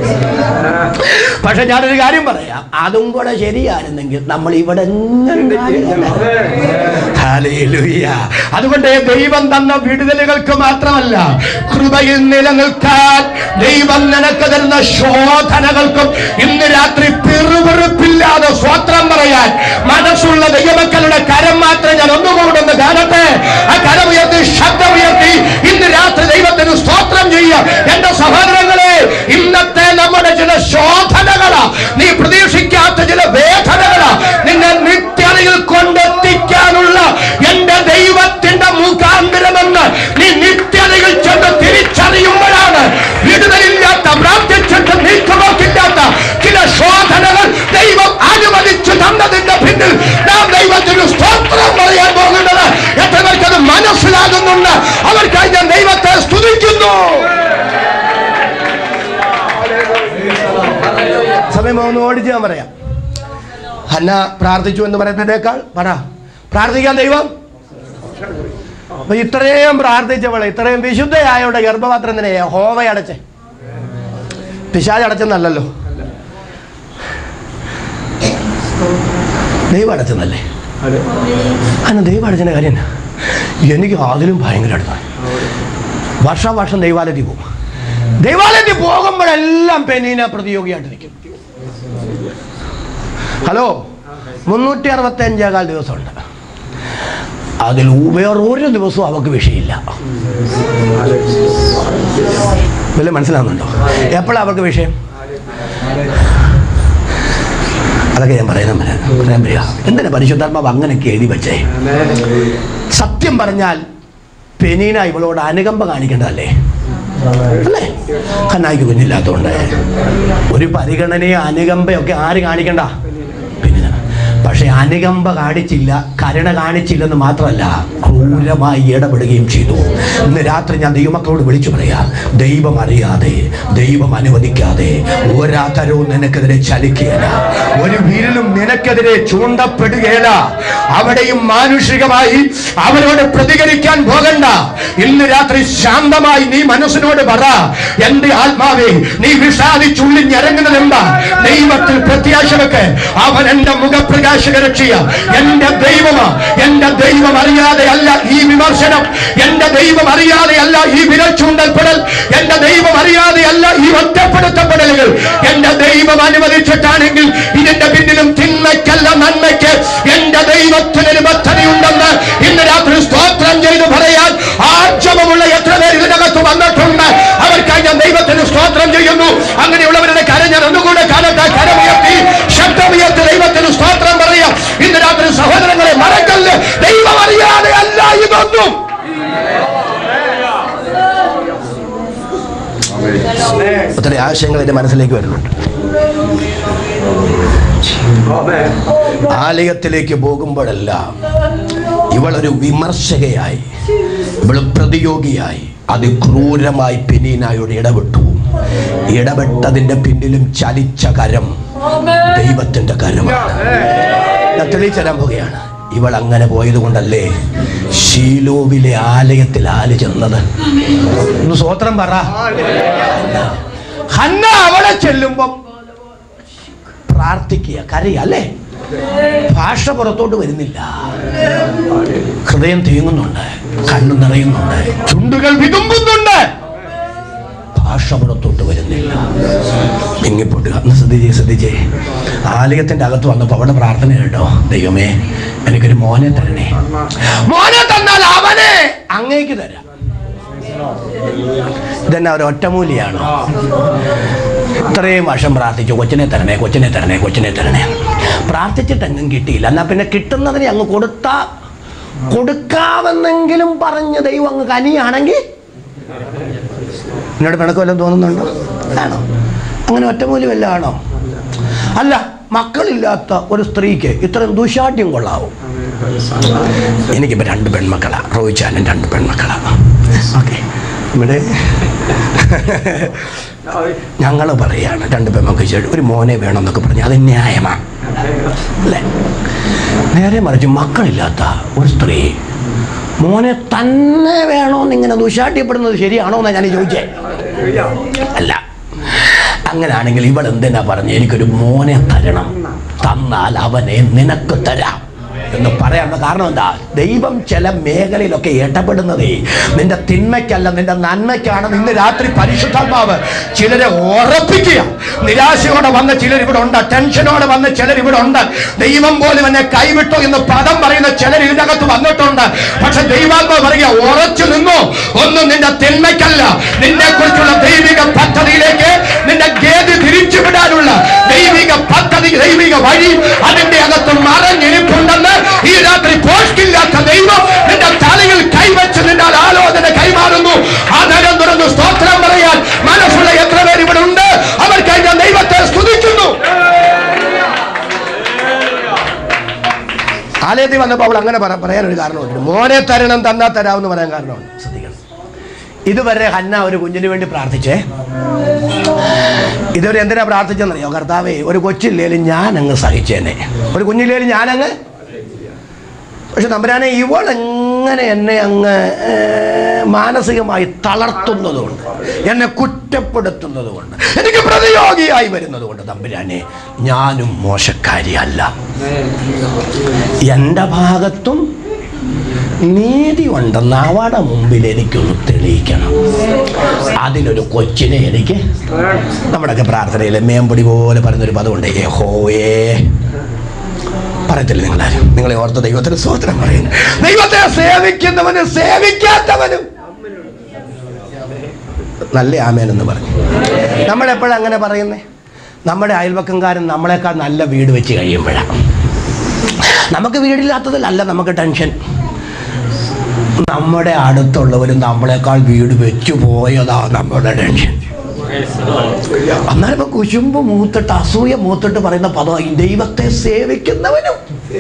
പക്ഷെ ഞാനൊരു കാര്യം പറയാം അതും കൂടെ ശരിയായിരുന്നെങ്കിൽ നമ്മൾ ഇവിടെ എങ്ങനെ ഹല്ലേലൂയ. അതുകൊണ്ട് ദൈവം തന്ന വിടുതലുകൾക്ക് മാത്രമല്ല കൃപയിൽ നിലനിൽക്കാൻ ദൈവം നിനക്ക് തരുന്ന ശോധനകൾക്കും ഇന്ന് രാത്രി പിറുപിറുപ്പില്ലാതെ സ്വത്രം പറയാൻ മനസ്സുള്ള ദൈവമക്കളുടെ കരം മാത്രം ഞാൻ ഒന്നുകൂടെ ഒന്ന് കാണട്ടെ ആ കരമുയർത്തി ശബ്ദമുയർത്തി ഇന്ന് രാത്രി ദൈവത്തിന് സ്തോത്രം ചെയ്യുക എന്റെ സഹോദരങ്ങളെ ഇന്നത്തെ നമ്മുടെ ചില ശോധനകളാ നീ പ്രതീക്ഷിക്കാത്ത ചില വേദനകളാ നിന്നെ നിത്യതയിൽ കൊണ്ടെത്തിക്കാനുള്ള എന്റെ ദൈവത്തിന്റെ മുഖാന്തരമെന്ന് നീ നിത്യതയിൽ ചെന്ന് തിരിച്ചറിയുമ്പോഴാണ് വിടുതലില്ലാത്ത പ്രാർത്ഥിച്ചിട്ട് നീക്കുപോക്കില്ലാത്ത ചില ശോധനകൾ ദൈവം അനുവദിച്ചു തന്നതിന്റെ പിന്നിൽ നാം ദൈവത്തിന് സ്തോത്രം പറയാൻ പോകുന്നത് എത്ര പേർക്ക് അത് മനസ്സിലാകുന്നുണ്ട് അവർക്കായി ഞാൻ ദൈവത്തെ സ്തുതിക്കുന്നു സമയം ഒന്ന് ഓടിച്ച് ഞാൻ പറയാം ഹന്ന പ്രാർത്ഥിച്ചു എന്ന് പറയുന്നതിനേക്കാൾ പറ പ്രാർത്ഥിക്കാൻ ദൈവം അപ്പൊ ഇത്രയും പ്രാർത്ഥിച്ചവളെ ഇത്രയും വിശുദ്ധയായവളുടെ ഗർഭപാത്രം തന്നെ ഹോവ അടച്ചേ പിശാജ് അടച്ചെന്നല്ലല്ലോ ദൈവം അടച്ചെന്നല്ലേ അന്ന ദൈവം അടച്ചതിന്റെ കാര്യം എന്നാ? എനിക്ക് അതിലും ഭയങ്കര അടുത്താണ് വർഷം വർഷം ദൈവാലയത്തിൽ പോകും ദൈവാലയത്തിൽ പോകുമ്പോഴെല്ലാം പെനീന പ്രതിയോഗിയായിട്ടിരിക്കും ഹലോ മുന്നൂറ്റി അറുപത്തി അഞ്ചേകാൽ ദിവസമുണ്ട് അതിൽ വേറൊരു ദിവസവും അവക്ക് വിഷയമില്ല വല്ല മനസ്സിലാവുന്നുണ്ടോ എപ്പോഴാണ് അവർക്ക് വിഷയം അതൊക്കെ ഞാൻ പറയാൻ പറയാൻ പറയാൻ വരിക എന്തിനാ പരിശുദ്ധാത്മാവ് അങ്ങനെയൊക്കെ എഴുതി വെച്ചേ സത്യം പറഞ്ഞാൽ പെനീന ഇവളോട് അനുകമ്പ കാണിക്കേണ്ടതല്ലേ അല്ലേ കന്നായിക്ക് കുഞ്ഞില്ലാത്തതുകൊണ്ട് ഒരു പരിഗണനയോ അനുകമ്പയൊക്കെ ആര് കാണിക്കണ്ട പെനീന പക്ഷെ അനുകമ്പ കാണിച്ചില്ല കരുണ കാണിച്ചില്ലെന്ന് മാത്രമല്ല ക്രൂരമായി ഇടപെടുകയും ചെയ്തു ഇന്ന് രാത്രി ഞാൻ ദൈവമക്കളോട് വിളിച്ചു പറയാം ദൈവം അറിയാതെ ദൈവം അനുവദിക്കാതെ ഒരാതരവും നിനക്കെതിരെ ചലിക്കുകയില്ല ഒരു വിരലും നിനക്കെതിരെ ചൂണ്ടപ്പെടുകയില്ല അവിടെയും മാനുഷികമായി അവരോട് പ്രതികരിക്കാൻ പോകണ്ട ഇന്ന് രാത്രി ശാന്തമായി നീ മനസ്സിനോട് പറ എന്റെ ആത്മാവേ നീ വിഷാദിച്ചുള്ളിൽ ഞരങ്ങുന്നത് എന്താ ദൈവത്തിൽ പ്രത്യാശ വെക്ക് അവൻ എന്റെ മുഖപ്രകാശക രക്ഷിയ എന്റെ ദൈവമാ എന്റെ ദൈവം അറിയാതെ അല്ല ഈ വിമർശനം എന്റെ ദൈവം അറിയാതെ അല്ല ഈ വിരൽ ചൂണ്ടൽപ്പെടൽ എന്റെ ദൈവം അറിയാതെ അല്ല ഈ ഒറ്റപ്പെടുത്തപ്പെടലുകൾ എന്റെ ദൈവം അനുവദിച്ചിട്ടാണെങ്കിൽ ഇതിന്റെ പിന്നിലും തിന്മയ്ക്കല്ല നന്മയ്ക്ക് എന്റെ ദൈവത്തിനൊരു പദ്ധതിയുണ്ടെന്ന് ഇന്ന് രാത്രി സ്തോത്രം ചെയ്ത് പറയാൻ ആർജവമുള്ള എത്ര പേർ ഇതിനകത്ത് വന്നിട്ടുണ്ട് അവർക്കായി ഞാൻ ദൈവത്തിന് സ്തോത്രം ചെയ്യുന്നു അങ്ങനെയുള്ളവരുടെ കരം ഞാൻ ഒന്നുകൂടെ കാലത്ത് കരമുയർത്തി ശബ്ദമുയർത്തി ദൈവത്തിന് സ്തോത്രം പറയാം ഇന്ന് രാത്രി സഹോദരങ്ങളെ മറക്കല്ല് ദൈവം അറിയാതെ അല്ല ഇതൊന്നും ഒത്തിരി ആശയങ്ങൾ എന്റെ മനസ്സിലേക്ക് വരുന്നുണ്ട് ആലയത്തിലേക്ക് പോകുമ്പോഴെല്ലാം ഇവളൊരു വിമർശകയായി ഇവൾ പ്രതിയോഗിയായി അതിക്രൂരമായി പെനീനായോട് ഇടപെട്ടു ഇടപെട്ടതിന്റെ പിന്നിലും ചലിച്ച കരം ദൈവത്തിന്റെ കരമാണ് ഞാൻ തെളിയിച്ചു തരാൻ പോവുകയാണ് ഇവൾ അങ്ങനെ പോയത് കൊണ്ടല്ലേ ഷീലോവിലെ ആലയത്തിൽ ആല് ചെന്നത് ഒന്ന് സ്വോത്രം പറ ഹന്ന അവിടെ ചെല്ലുമ്പം പ്രാർത്ഥിക്കുക കരയുക അല്ലേ ഭാഷ പുറത്തോട്ട് വരുന്നില്ല ഹൃദയം തീങ്ങുന്നുണ്ട് കണ്ണു നിറയുന്നുണ്ട് ചുണ്ടുകൾ വിതുമ്പുന്നുണ്ട് ഭാഷ പുറത്തോട്ട് വരുന്നില്ല മിങ്ങിപ്പൊട്ടുക ഒന്ന് ശ്രദ്ധിച്ചേ ശ്രദ്ധിച്ചേ ആലയത്തിന്റെ അകത്ത് വന്നപ്പോ അവിടെ പ്രാർത്ഥന കേട്ടോ ദൈവമേ എനിക്കൊരു മോനെ തരണേ മോനെ തന്നാൽ അവനെ അങ്ങേക്ക് തരാം ഇതെന്നാ ഒരു ഒറ്റമൂലിയാണോ ഇത്രയും വർഷം പ്രാർത്ഥിച്ചു കൊച്ചിനെ തരണേ കൊച്ചിനെ തരണേ കൊച്ചിനെ തരണേ പ്രാർത്ഥിച്ചിട്ടെങ്ങും കിട്ടിയില്ല എന്നാ പിന്നെ കിട്ടുന്നതിനെ അങ്ങ് കൊടുത്താ കൊടുക്കാമെന്നെങ്കിലും പറഞ്ഞ് ദൈവം അങ്ങ് കനിയാണെങ്കിൽ എന്നോട് പിണക്ക് വല്ലതും തോന്നുന്നുണ്ടോ ആണോ അങ്ങനെ ഒറ്റമൂലി വല്ല ആണോ അല്ല മക്കളില്ലാത്ത ഒരു സ്ത്രീക്ക് ഇത്രയും ദുശാഠ്യം കൊള്ളാവും എനിക്കിപ്പോൾ രണ്ട് പെൺമക്കളാണ് റോയിച്ചാലും രണ്ട് പെൺമക്കളാണ് ഓക്കെ ഇവിടെ ഞങ്ങൾ പറയാണ് രണ്ട് പെമ്മക്ക് ചേട്ടൻ ഒരു മോനെ വേണമെന്നൊക്കെ പറഞ്ഞു അത് ന്യായമാണ് അല്ലേ നേരെ മറിച്ച് മക്കളില്ലാത്ത ഒരു സ്ത്രീ മോനെ തന്നെ വേണമെന്ന് ഇങ്ങനെ ദുശാഠ്യപ്പെടുന്നത് ശരിയാണോ എന്നാ ഞാൻ ചോദിച്ചേ അല്ല അങ്ങനാണെങ്കിൽ ഇവൾ എന്തിനാ പറഞ്ഞു എനിക്കൊരു മോനെ തരണം തന്നാൽ അവനെ നിനക്ക് തരാം എന്ന് പറയാനുള്ള കാരണം എന്താ ദൈവം ചില മേഖലയിലൊക്കെ ഇടപെടുന്നതേ നിന്റെ തിന്മയ്ക്കല്ല നിന്റെ നന്മയ്ക്കാണ് ഇന്ന് രാത്രി പരിശുദ്ധാത്മാവ് ചിലരെ ഉറപ്പിക്കുക നിരാശയോടെ വന്ന ചിലർ ഇവിടെ ഉണ്ട് ടെൻഷനോടെ വന്ന ചിലർ ഇവിടെ ഉണ്ട് ദൈവം പോലും എന്നെ കൈവിട്ടു എന്ന് പദം പറയുന്ന ചിലർ ഇതിനകത്ത് വന്നിട്ടുണ്ട് പക്ഷെ ദൈവാത്മാവ് പറയുക ഉറച്ചു നിന്നു ഒന്നും നിന്റെ തിന്മയ്ക്കല്ല നിന്നെ കുറിച്ചുള്ള ദൈവിക പദ്ധതിയിലേക്ക് നിന്റെ ഗേതി തിരിച്ചുവിടാനുള്ള ദൈവിക പദ്ധതി ദൈവിക വഴി അതിന്റെ അകത്ത് മറഞ്ഞിരിപ്പുണ്ടെന്ന് ഈ രാത്രി പോസ്റ്റില്ലാത്ത ദൈവം നിന്റെ തലയിൽ കൈവച്ച് നിന്റെ ആലോചന കൈമാറുന്നു ആ നരം തുറന്ന് സ്തോത്രം പറയാൻ മനസ്സുള്ള എത്ര പേര് ഇവിടെ ഉണ്ട് അവർക്കായി ഞാൻ ദൈവത്തെ സ്തുതിക്കുന്നു ആലയത്തിൽ വന്നപ്പോൾ അവൾ അങ്ങനെ പറ- പറയാൻ ഒരു കാരണമുണ്ട് മോനെ തരണം തന്നാ തരാമെന്ന് പറയാൻ കാരണമുണ്ട് ശ്രദ്ധിക്കണം ഇതുവരെ ഹന്ന ഒരു കുഞ്ഞിന് വേണ്ടി പ്രാർത്ഥിച്ചേ ഇതുവരെ എന്തിനാ പ്രാർത്ഥിച്ചെന്നറിയോ കർത്താവേ ഒരു കൊച്ചില്ലേലും ഞാൻ അങ്ങ് സഹിച്ചേനെ ഒരു കുഞ്ഞില്ലേലും ഞാനങ്ങ് പക്ഷെ തമ്പുരാനെ ഇവൾ എങ്ങനെ എന്നെ അങ്ങ് ഏ, മാനസികമായി തളർത്തുന്നതുകൊണ്ട് എന്നെ കുറ്റപ്പെടുത്തുന്നതുകൊണ്ട് എനിക്ക് പ്രതിയോഗിയായി വരുന്നതുകൊണ്ട് തമ്പുരാനെ ഞാനും മോശക്കാരിയല്ല എൻ്റെ ഭാഗത്തും നീതി ഉണ്ടെന്ന് അവടെ മുമ്പിൽ എനിക്കൊന്ന് തെളിയിക്കണം അതിനൊരു കൊച്ചിനെ എനിക്ക് നമ്മുടെയൊക്കെ പ്രാർത്ഥനയിൽ മേമ്പൊടി പോലെ പറയുന്നൊരു പദമുണ്ട് യഹോയേ പറയത്തില്ല നിങ്ങളാരും നിങ്ങളെ ഓർത്ത ദൈവത്തിന് സ്വോത്രം പറയുന്നു ദൈവത്തെ സേവിക്കുന്നവനും സേവിക്കാത്തവനും നല്ല ആമേനെന്ന് പറഞ്ഞു നമ്മളെപ്പോഴും അങ്ങനെ പറയുന്നേ നമ്മുടെ അയൽവക്കംകാരൻ നമ്മളെക്കാൾ നല്ല വീട് വെച്ച് കഴിയുമ്പോഴാണ് നമുക്ക് വീടില്ലാത്തതിലല്ല നമുക്ക് ടെൻഷൻ നമ്മുടെ അടുത്തുള്ളവരും നമ്മളെക്കാൾ വീട് വെച്ചു പോയതാ നമ്മുടെ ടെൻഷൻ അന്നേരം ഇപ്പൊ കുശുമ്പ് മൂത്തിട്ട് അസൂയ മൂത്തിട്ട് പറയുന്ന പദം ഈ ദൈവത്തെ സേവിക്കുന്നവനും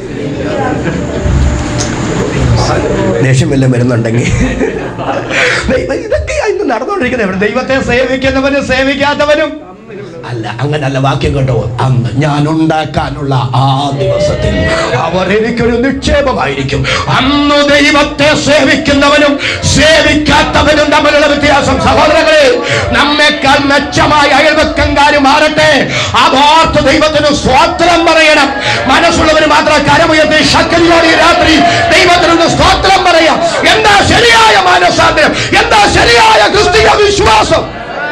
ദേഷ്യം വല്ലതും വരുന്നുണ്ടെങ്കിൽ ദൈവം ഇതൊക്കെയാ ഇന്ന് നടന്നുകൊണ്ടിരിക്കുന്നത് ഇവിടെ ദൈവത്തെ സേവിക്കുന്നവനും സേവിക്കാത്തവനും അല്ല അങ്ങനല്ല വാക്യം കേട്ടോ അന്ന് ഞാൻ ഉണ്ടാക്കാനുള്ള ആ ദിവസത്തിൽ അവർ എനിക്കൊരു നിക്ഷേപമായിരിക്കും അന്ന് ദൈവത്തെ സേവിക്കുന്നവനും സേവിക്കാത്തവനും തമ്മിലുള്ള വ്യത്യാസം സഹോദരങ്ങളെ നമ്മെക്കാൾ മെച്ചമായ അയൽവക്കംകാര് മാറട്ടെ അപാർത്ഥ ദൈവത്തിന് സ്വാത്രം പറയണം മനസ്സുള്ളവർ മാത്രം കരമുയർത്തി ശക്തിയോടെ ഈ രാത്രി ദൈവത്തിനൊന്ന് സ്തോത്രം പറയാം എന്താ ശരിയായ മാനസാന്തരം എന്താ ശരിയായ ക്രിസ്തീയ വിശ്വാസം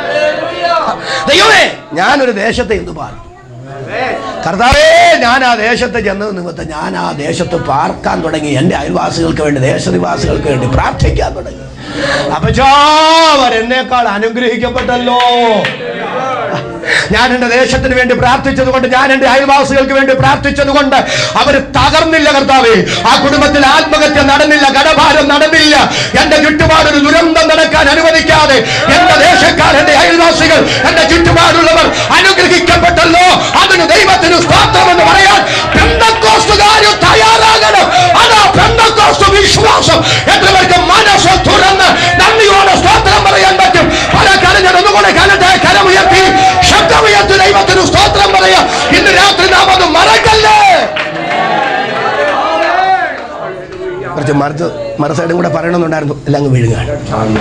ദൈവമേ ഞാനൊരു ദേശത്തെ എന്ത് പാർക്കും കർത്താവേ ഞാൻ ആ ദേശത്ത് ചെന്നത് നിമിത്തം ഞാൻ ആ ദേശത്ത് പാർക്കാൻ തുടങ്ങി എൻ്റെ അയൽവാസികൾക്ക് വേണ്ടി ദേശനിവാസികൾക്ക് വേണ്ടി പ്രാർത്ഥിക്കാൻ തുടങ്ങി അപ്പച്ചാവർ എന്നേക്കാൾ അനുഗ്രഹിക്കപ്പെട്ടല്ലോ ഞാൻ എൻ്റെ ദേശത്തിന് വേണ്ടി പ്രാർത്ഥിച്ചത് കൊണ്ട് ഞാൻ എൻ്റെ അയൽവാസികൾക്ക് വേണ്ടി പ്രാർത്ഥിച്ചത് കൊണ്ട് അവർ തകർന്നില്ല കർത്താവേ ആ കുടുംബത്തിൽ ആത്മഹത്യ നടന്നില്ല കടഭാരം നടന്നില്ല എന്റെ ചുറ്റുപാടൊരു ദുരന്തം നടക്കാൻ അനുവദിക്കാതെ എന്റെ ദേശക്കാർ എന്റെ അയൽവാസികൾ എന്റെ ചുറ്റുപാടുള്ളവർ അനുഗ്രഹിക്കപ്പെട്ടല്ലോ അതിന് ദൈവത്തിന് സ്തോത്രം എന്ന് പറയാൻ പെന്തക്കോസ്തുകാരും തയ്യാറാകണം അതാ പെന്തക്കോസ്തു വിശ്വാസം എത്രവർക്ക് മനസ്സ് തുറന്ന് നന്ദിയോടെ സ്തോത്രം പറയാൻ പറ്റും പല കരഞ്ഞത് ഒന്നുകൂടെ കലത്തെ കരമുയർത്തി ശബ്ദമുയർത്തി ദൈവത്തിന് സ്തോത്രം പറയാം ഇന്ന് രാത്രി നാം അത് മറക്കല്ലേ കുറച്ച് മറുത്ത് മറു സൈഡും കൂടെ പറയണമെന്നുണ്ടായിരുന്നു എല്ലാം അങ്ങ് വീഴുകയാണ്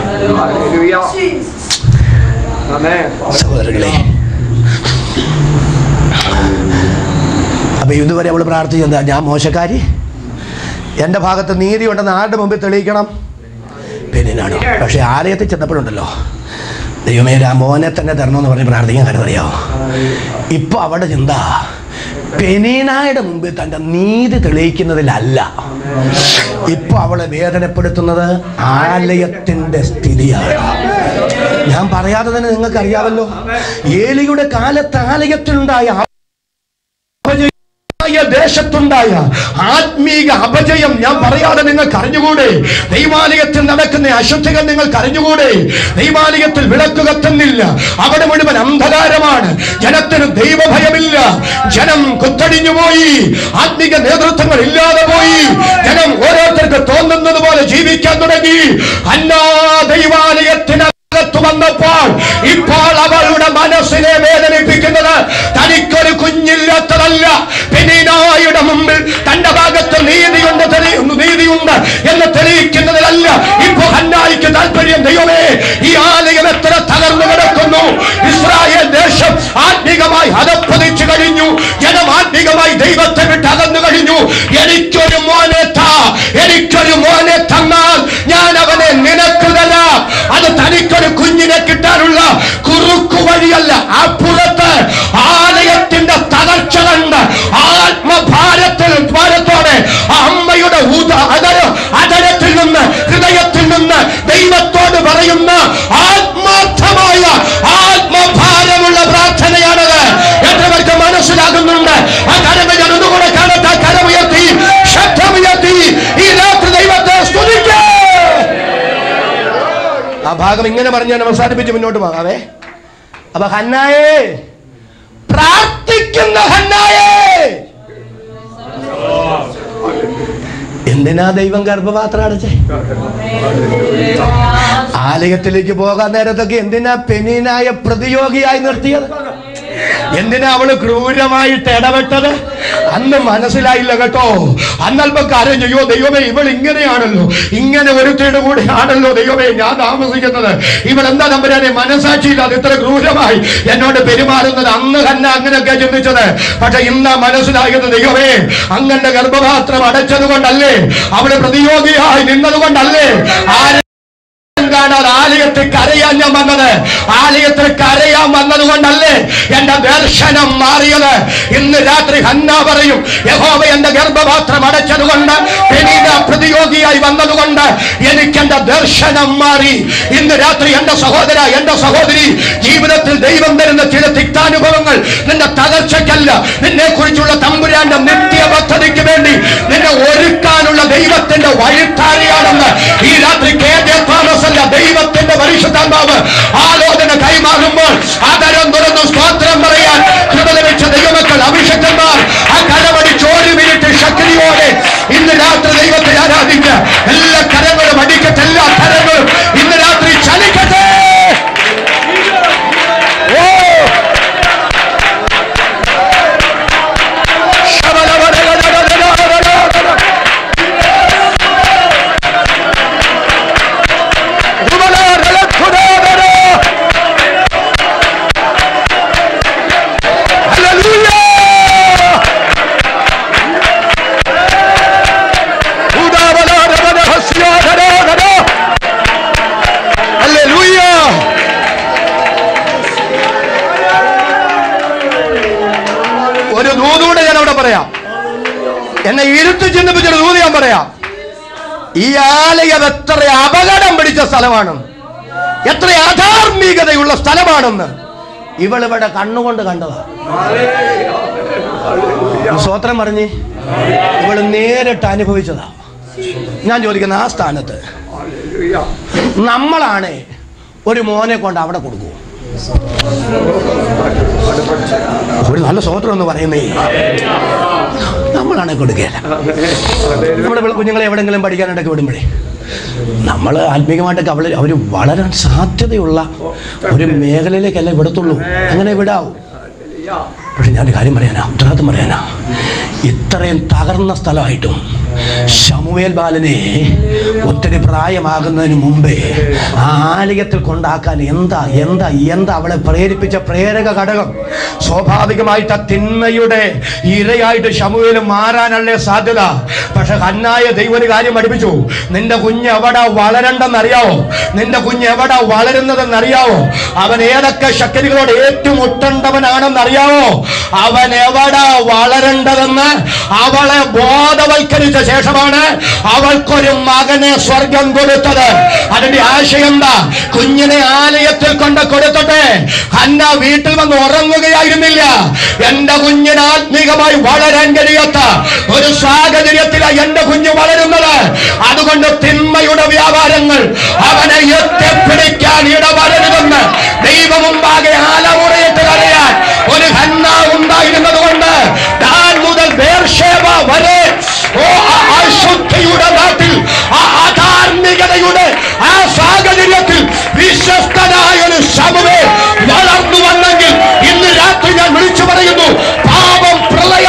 സഹോദരങ്ങളെ അപ്പൊ ഇതുവരെ അവൾ പ്രാർത്ഥിച്ചെന്താ ഞാൻ മോശക്കാരി എൻ്റെ ഭാഗത്ത് നീതി ഉണ്ടെന്ന് ആരുടെ മുമ്പിൽ തെളിയിക്കണം പെണ്ണിനാണ് പക്ഷെ ആലയത്തിൽ ചെന്നപ്പോഴുണ്ടല്ലോ ദൈവമേ ആ മോനെ തന്നെ തരണമെന്ന് പറഞ്ഞ് പ്രാർത്ഥിക്കാൻ കാര്യം അറിയാമോ ഇപ്പൊ അവിടെ ചിന്ത പെനീനായുടെ മുമ്പിൽ തന്റെ നീതി തെളിയിക്കുന്നതിലല്ല ഇപ്പൊ അവളെ വേദനപ്പെടുത്തുന്നത് ആലയത്തിന്റെ സ്ഥിതിയാണ് ഞാൻ പറയാതെ തന്നെ നിങ്ങൾക്ക് അറിയാമല്ലോ ഏലിയുടെ കാലത്ത് ആലയത്തിലുണ്ടായ അപജയം ആയ ദേശത്തുണ്ടായ ആത്മീക അപജയം ഞാൻ പറയാതെ നിങ്ങൾക്ക് അറിഞ്ഞുകൂടെ ദൈവാലയത്തിൽ നടക്കുന്ന അശുദ്ധികൾ നിങ്ങൾക്ക് അറിഞ്ഞുകൂടെ ദൈവാലയത്തിൽ വിളക്ക് കത്തുന്നില്ല അവിടെ മുഴുവൻ അന്ധകാരമാണ് ജനത്തിന് ദൈവഭയമില്ല ജനം കുത്തടിഞ്ഞു പോയി ആത്മീക നേതൃത്വങ്ങൾ ഇല്ലാതെ പോയി ജനം ഓരോരുത്തർക്ക് തോന്നുന്നത് പോലെ ജീവിക്കാൻ തുടങ്ങി അല്ലാ ദൈവാലയത്തിന് അകത്ത് വന്നപ്പോൾ ഇപ്പോൾ അവളുടെ മാത്രമല്ല പെനീനായുടെ മുമ്പിൽ തന്റെ ഭാഗത്ത് നീതിയുണ്ട് തെളിയുന്നു നീതിയുണ്ട് എന്ന് തെളിയിക്കുന്നതിലല്ല ഇപ്പൊ ഹന്നായിക്ക് താല്പര്യം ദൈവമേ ഈ ആലയം എത്ര തകർന്നു കിടക്കുന്നു ഇസ്രായേൽ ദേശം ആത്മീകമായി ഹതപ്പതിച്ചു കഴിഞ്ഞു ജനം ആത്മീകമായി ദൈവത്തെ വിട്ട് അകന്നു കഴിഞ്ഞു എനിക്കൊരു മോനെ താ എനിക്കൊരു മോനെ തന്നാൽ ഞാൻ അവനെ നിനക്ക് തരാം അത് തനിക്കൊരു കുഞ്ഞിനെ കിട്ടാനുള്ള കുറുക്കു വഴിയല്ല അപ്പുറത്ത് ആലയത്തിന്റെ തകർച്ച കണ്ട് ആത്മഭാരത്തിൽ ഭാരത്തോടെ ആ അമ്മയുടെ ഊത അതര അതരത്തിൽ നിന്ന് ഹൃദയത്തിൽ നിന്ന് ദൈവത്തോട് പറയുന്ന ആത്മാർത്ഥമായ ആത്മഭാരമുള്ള പ്രാർത്ഥനയാണത് എത്രവർക്ക് മനസ്സിലാകുന്നുണ്ട് ആ കരമ ഞാൻ ഒന്നുകൂടെ കാണട്ടെ കരമുയർത്തി ശബ്ദമുയർത്തി ഈ രാത്രി ദൈവത്തെ സ്തുതിക്കേ ആ ഭാഗം ഇങ്ങനെ പറഞ്ഞ് ഞാൻ അവസാനിപ്പിച്ച് മുന്നോട്ട് പോകാവേ അപ്പൊ ഹന്നായേ പ്രാർത്ഥിക്കുന്ന ഹന്നായേ എന്തിനാ ദൈവം ഗർഭപാത്രം അടച്ചേ ആലയത്തിലേക്ക് പോകാൻ നേരത്തൊക്കെ എന്തിനാ പെനീനായ പ്രതിയോഗിയായി നിർത്തിയത് എന്തിനാ അവള് ക്രൂരമായിട്ട് ഇടപെട്ടത് അന്ന് മനസ്സിലായില്ല കേട്ടോ അന്നൽപ്പം കാര്യം ചെയ്യോ ദൈവമേ ഇവൾ ഇങ്ങനെയാണല്ലോ ഇങ്ങനെ ഒരുത്തിയുടെ കൂടെ ആണല്ലോ ദൈവമേ ഞാൻ താമസിക്കുന്നത് ഇവൾ എന്താ നമ്പരാനെ മനസാക്ഷിയില്ലാതെ ഇത്ര ക്രൂരമായി എന്നോട് പെരുമാറുന്നത് അന്ന് തന്നെ അങ്ങനെയൊക്കെ ചിന്തിച്ചത് പക്ഷെ ഇന്ന് മനസ്സിലായത് ദൈവമേ അങ്ങനെ ഗർഭപാത്രം അടച്ചത് കൊണ്ടല്ലേ അവള് പ്രതിയോഗിയായി നിന്നത് കൊണ്ടല്ലേ ആര് കാണാൻ ആലയത്തിൽ കരയാൻ ഞാൻ വന്നത് ആലയത്തിൽ കരയാൻ വന്നത് കൊണ്ടല്ലേ എന്റെ ദർശനം മാറിയത് ഇന്ന് രാത്രി ഹന്ന പറയും യഹോവ എന്റെ ഗർഭപാത്രം അടച്ചത് കൊണ്ട് പെനീന പ്രതിയോഗിയായി വന്നതുകൊണ്ട് എനിക്ക് എന്റെ ദർശനം മാറി ഇന്ന് രാത്രി എന്റെ സഹോദര എന്റെ സഹോദരി ജീവിതത്തിൽ ദൈവം തരുന്ന ചില തിക്താനുഭവങ്ങൾ നിന്റെ തകർച്ചയ്ക്കല്ല നിന്നെ കുറിച്ചുള്ള തമ്പുരാന്റെ നിത്യ പദ്ധതിക്ക് വേണ്ടി നിന്നെ ഒരുക്കാനുള്ള ദൈവത്തിന്റെ വഴിത്താരിയാണെന്ന് ഈ രാത്രി കെ ജെ തോമസ് അല്ല ദൈവത്തിന്റെ പരിശുദ്ധാത്മാവ് ആലോചന കൈമാറുമ്പോൾ ആദരം തുറന്നു സ്തോത്രം പറയാൻ കൃപ ലഭിച്ച ദൈവമക്കൾ അഭിഷക്തന്മാർ ആ കരമടി ചോരി വിരിട്ട് ശക്തിയോടെ ഇന്ന് രാത്രി ദൈവത്തെ ആരാധിക്കുക എല്ലാ കരങ്ങളും അടിക്കട്ടെ എല്ലാ കരങ്ങളും ഇന്ന് രാത്രി ചലിക്കട്ടെ ഓ ഒരു ദൂതൂടെ ഞാൻ അവിടെ പറയാം എന്നെ ഇരുത്തി ചിന്തിപ്പിച്ചൊരു ദൂത് ഞാൻ പറയാം ഈ ആലയം എത്ര അപകടം പിടിച്ച സ്ഥലമാണ് എത്ര അധാർമികതയുള്ള സ്ഥലമാണെന്ന് ഇവളിവിടെ കണ്ണുകൊണ്ട് കണ്ടതാ സ്വോത്രം പറഞ്ഞ് ഇവള് നേരിട്ട് അനുഭവിച്ചതാ ഞാൻ ചോദിക്കുന്ന ആ സ്ഥാനത്ത് നമ്മളാണ് ഒരു മോനെ കൊണ്ട് അവിടെ കൊടുക്കൂ ഒരു നല്ല സ്വോത്രം എന്ന് പറയുന്നേ നമ്മളാണ് കൊടുക്കുകയില്ല നമ്മുടെ പിള്ള- കുഞ്ഞുങ്ങളെ എവിടെങ്കിലും പഠിക്കാനായിട്ടൊക്കെ വിടുമ്പോഴേ നമ്മൾ ആത്മീകമായിട്ടൊക്കെ അവൾ അവർ വളരാൻ സാധ്യതയുള്ള ഒരു മേഖലയിലേക്കല്ല വിടത്തുള്ളൂ അങ്ങനെ വിടാവൂ പക്ഷെ ഞാനൊരു കാര്യം പറയാനാ ഉത്തരവാദിത്വം പറയാനാ ഇത്രയും തകർന്ന സ്ഥലമായിട്ടും ശമുവേൽ ബാലനെ ഒത്തിരി പ്രായമാകുന്നതിന് മുമ്പേ ആ ആലയത്തിൽ കൊണ്ടാക്കാൻ എന്താ എന്താ എന്താ അവളെ പ്രേരിപ്പിച്ച പ്രേരക ഘടകം സ്വാഭാവികമായിട്ട് ആ തിന്മയുടെ ഇരയായിട്ട് ശമുവേൽ മാറാനല്ലേ സാധ്യത പക്ഷെ ഹന്നായ ദൈവം ഒരു കാര്യം പഠിപ്പിച്ചു നിന്റെ കുഞ്ഞ് എവിടെ വളരണ്ടെന്നറിയാവോ നിന്റെ കുഞ്ഞ് എവിടെ വളരുന്നതെന്നറിയാവോ അവൻ ഏതൊക്കെ ശക്തികളോട് ഏറ്റുമുട്ടേണ്ടവനാണെന്നറിയാവോ അവൻ എവിടെ വളരേണ്ടതെന്ന് അവളെ ബോധവൽക്കരിച്ച ശേഷമാണ് അവൾക്കൊരു മകനെ സ്വർഗം കൊടുത്തത് അതിന്റെ ആശയം എന്താ കുഞ്ഞിനെ ആലയത്തിൽ കൊണ്ട് കൊടുത്തിട്ട് ഹന്ന വീട്ടിൽ വന്ന് ഉറങ്ങുകയായിരുന്നില്ല എന്റെ കുഞ്ഞിന് ആത്മീകമായി വളരാൻ കഴിയാത്ത ഒരു സാഹചര്യത്തിലാണ് എന്റെ കുഞ്ഞ് വളരുന്നത് അതുകൊണ്ട് തിന്മയുടെ വ്യാപാരങ്ങൾ അവനെ എത്തിപ്പിടിക്കാൻ ഇടവരരുതെന്ന് ദൈവമുമ്പാകെ ആലമുറയിട്ട് കരയാൻ ഒരു ഹന്ന ഉണ്ടായിരുന്നത് കൊണ്ട് താൻ മുതൽ ബേർഷേവ വരെ ഓ ആ അശുദ്ധിയുടെ നാട്ടിൽ ആ അധാർമികതയുടെ ആ സാഹചര്യത്തിൽ വിശ്വസ്തനായ ഒരു ശമുവേ വളർന്നു വന്നെങ്കിൽ ഇന്ന് രാത്രി ഞാൻ വിളിച്ചു പറയുന്നു പാപം പ്രളയ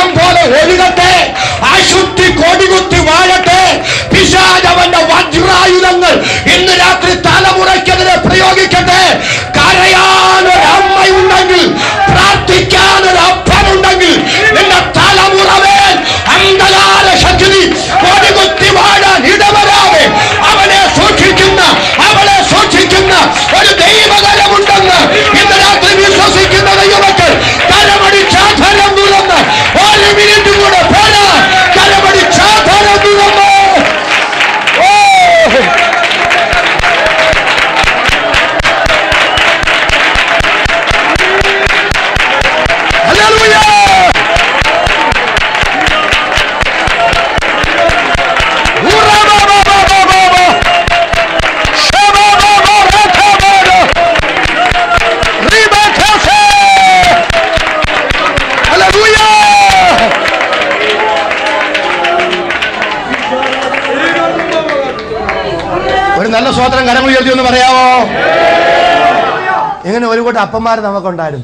എന്ന് പറയാമോ ഇങ്ങനെ ഒരു കൂട്ടം അപ്പന്മാർ നമുക്കുണ്ടായിരുന്നു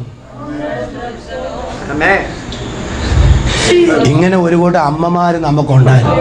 ഇങ്ങനെ ഒരു കൂട്ടം അമ്മമാർ നമുക്കുണ്ടായിരുന്നു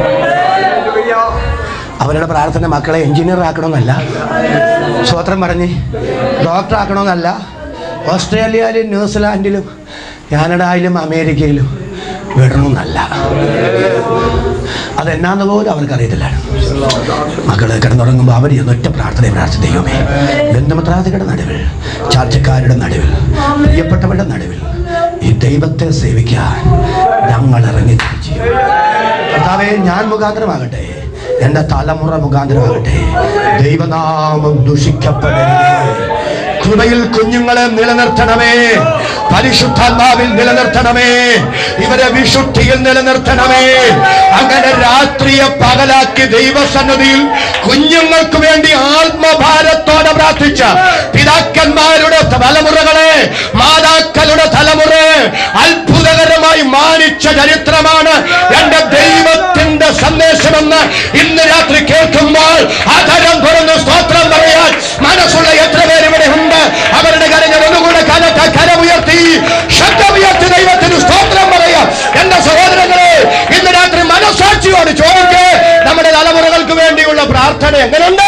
അവരുടെ പ്രാർത്ഥന മക്കളെ എഞ്ചിനീയർ ആക്കണമെന്നല്ല സ്വോത്രം പറഞ്ഞ് ഡോക്ടർ ആക്കണമെന്നല്ല ഓസ്ട്രേലിയയിലും ന്യൂസിലാൻഡിലും കാനഡയിലും അമേരിക്കയിലും വിടണമെന്നല്ല അതെന്നാന്ന് പോലും അവർക്കറിയത്തില്ല മക്കൾ കിടന്നുറങ്ങുമ്പോൾ അവർ ഒറ്റ പ്രാർത്ഥന പ്രാർത്ഥന ദൈവമേ ബന്ധുമിത്രാദികളുടെ നടുവിൽ ചാർച്ചക്കാരുടെ നടുവിൽ പ്രിയപ്പെട്ടവരുടെ നടുവിൽ ഈ ദൈവത്തെ സേവിക്കാൻ ഞങ്ങൾ ഇറങ്ങി തിരിച്ചു കർത്താവേ ഞാൻ മുഖാന്തരമാകട്ടെ എന്റെ തലമുറ മുഖാന്തരമാകട്ടെ ദൈവനാമം ദുഷിക്കപ്പെടരുതേ കൃപയിൽ കുഞ്ഞുങ്ങളെ നിലനിർത്തണമേ പരിശുദ്ധാത്മാവിൽ നിലനിർത്തണമേ ഇവരെ വിശുദ്ധിയിൽ നിലനിർത്തണമേ അങ്ങനെ രാത്രിയെ പകലാക്കി ദൈവസന്നതിയിൽ കുഞ്ഞുങ്ങൾക്ക് വേണ്ടി ആത്മഭാരത്തോടെ പ്രാർത്ഥിച്ച പിതാക്കന്മാരുടെ തലമുറകളെ മാതാക്കളുടെ തലമുറ അത്ഭുതകരമായി മാനിച്ച ചരിത്രമാണ് എന്റെ ദൈവത്തിന്റെ സന്ദേശമെന്ന് ഇന്ന് രാത്രി കേൾക്കുമ്പോൾ ആധാരം തുറന്ന് സ്തോത്രം പറയാൻ മനസ്സുള്ള എത്ര പേര് ഇവിടെ ഉണ്ട് അവരുടെ കരങ്ങൾ ഒന്നുകൂടെ കനത്ത കരമുയർത്തി ശബ്ദമുയർത്തി ദൈവത്തിന് സ്തോത്രം പറയാം എന്റെ സഹോദരങ്ങളെ ഇന്ന് രാത്രി മനസ്സാക്ഷിയോട് ചോദിക്ക് നമ്മുടെ തലമുറകൾക്ക് വേണ്ടിയുള്ള പ്രാർത്ഥന എങ്ങനെയുണ്ട്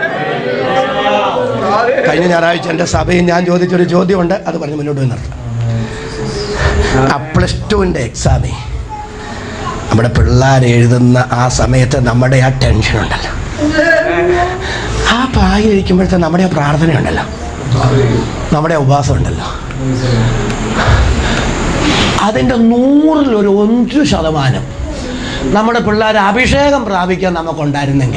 കഴിഞ്ഞ ഞായറാഴ്ച എൻ്റെ സഭയിൽ ഞാൻ ചോദിച്ചൊരു ചോദ്യമുണ്ട് അത് പറഞ്ഞ് മുന്നോട്ട് പോയി നിർത്താം ആ പ്ലസ് ടുവിൻ്റെ എക്സാമേ നമ്മുടെ പിള്ളേർ എഴുതുന്ന ആ സമയത്ത് നമ്മുടെ ആ ടെൻഷൻ ഉണ്ടല്ലോ ആ പ്രായമായിരിക്കുമ്പോഴത്തെ നമ്മുടെ ആ പ്രാർത്ഥനയുണ്ടല്ലോ നമ്മുടെ ഉപവാസം ഉണ്ടല്ലോ അതിൻ്റെ നൂറിലൊരു ഒരു ശതമാനം നമ്മുടെ പിള്ളേർ അഭിഷേകം പ്രാപിക്കാൻ നമുക്കുണ്ടായിരുന്നെങ്കിൽ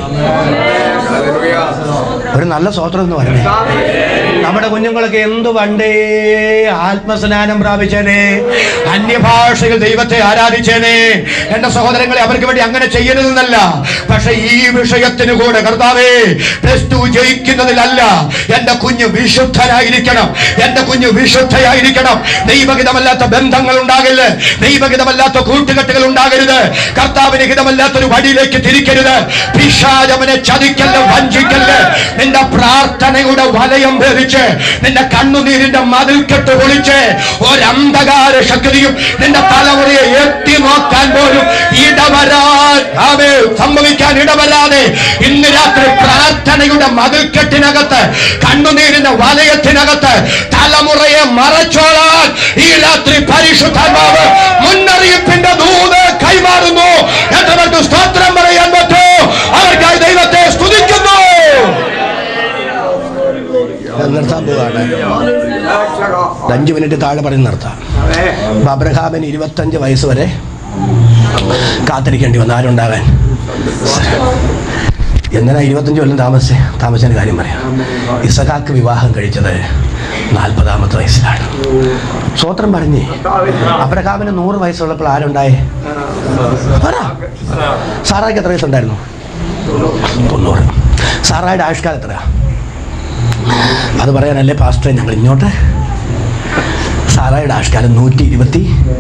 ഒരു നല്ല സ്വോത്രം എന്ന് പറഞ്ഞേ നമ്മുടെ കുഞ്ഞുങ്ങളൊക്കെ എന്ത് പണ്ടേ ആത്മസ്നാനം പ്രാപിച്ചേനെ അന്യഭാഷയിൽ ദൈവത്തെ ആരാധിച്ചേനെ എന്റെ സഹോദരങ്ങളെ അവർക്ക് വേണ്ടി അങ്ങനെ ചെയ്യരുതെന്നല്ല പക്ഷെ ഈ വിഷയത്തിന് കൂടെ കർത്താവേ പ്ലസ് ടു ജയിക്കുന്നതിലല്ല എന്റെ കുഞ്ഞ് വിശുദ്ധനായിരിക്കണം എന്റെ കുഞ്ഞ് വിശുദ്ധയായിരിക്കണം ദൈവഹിതമല്ലാത്ത ബന്ധങ്ങൾ ഉണ്ടാകരുത് ദൈവഹിതമല്ലാത്ത കൂട്ടുകെട്ടുകൾ ഉണ്ടാകരുത് കർത്താവിന് ഹിതമല്ലാത്തൊരു വഴിയിലേക്ക് തിരിക്കരുത് പിശാചവനെ ചതിക്കല്ല വഞ്ചിക്കല്ല് നിന്റെ പ്രാർത്ഥനയുടെ വലയം ഭേദിച്ച് നിന്റെ കണ്ണുനീരിന്റെ മതിൽക്കെട്ട് പൊളിച്ച് ഒരന്ധകാര ശക്തിയും നിന്റെ തലമുറയെ എത്തി നോക്കാൻ പോലും ഇടവരാൻ ആമേ സംഭവിക്കാൻ ഇടവരാതെ ഇന്ന് രാത്രി പ്രാർത്ഥനയുടെ മതിൽക്കെട്ടിനകത്ത് കണ്ണുനീരിന്റെ വലയത്തിനകത്ത് തലമുറയെ മറച്ചോളാൻ ഈ രാത്രി പരിശുദ്ധാത്മാവ് മുന്നറിയിപ്പിന്റെ ദൂത് കൈമാറുന്നു എന്നവർക്ക് സ്തോത്രം പറയാൻ പറ്റൂ അവർക്കായി ദൈവത്തെ സ്തുതിക്കുന്നു നിർത്താൻ പോവാണ് അഞ്ചു മിനിറ്റ് താഴെ പറഞ്ഞ് നിർത്താം അപ്പൊ അബ്രഹാമിന് ഇരുപത്തഞ്ച് വയസ്സ് വരെ കാത്തിരിക്കേണ്ടി വന്നു ആരുണ്ടാകാൻ എന്തിനാ ഇരുപത്തഞ്ച് കൊല്ലം താമസിച്ച് താമസിച്ചതിന്റെ കാര്യം പറയാം ഇസഹാക്ക് വിവാഹം കഴിച്ചത് നാൽപ്പതാമത്തെ വയസ്സിലാണ് സ്വോത്രം പറഞ്ഞേ അബ്രഹാമിന് നൂറ് വയസ്സുള്ളപ്പോൾ ആരുണ്ടായേ പറ സാറായിക്ക് എത്ര വയസ്സുണ്ടായിരുന്നു തൊണ്ണൂറ് സാറായുടെ ആയുഷ്കാലം എത്ര അത് പറയാനല്ലേ പാസ്റ്ററെ ഞങ്ങൾ ഇങ്ങോട്ട് സാറായുടെ ആയുഷ്കാലം നൂറ്റി ഇരുപത്തി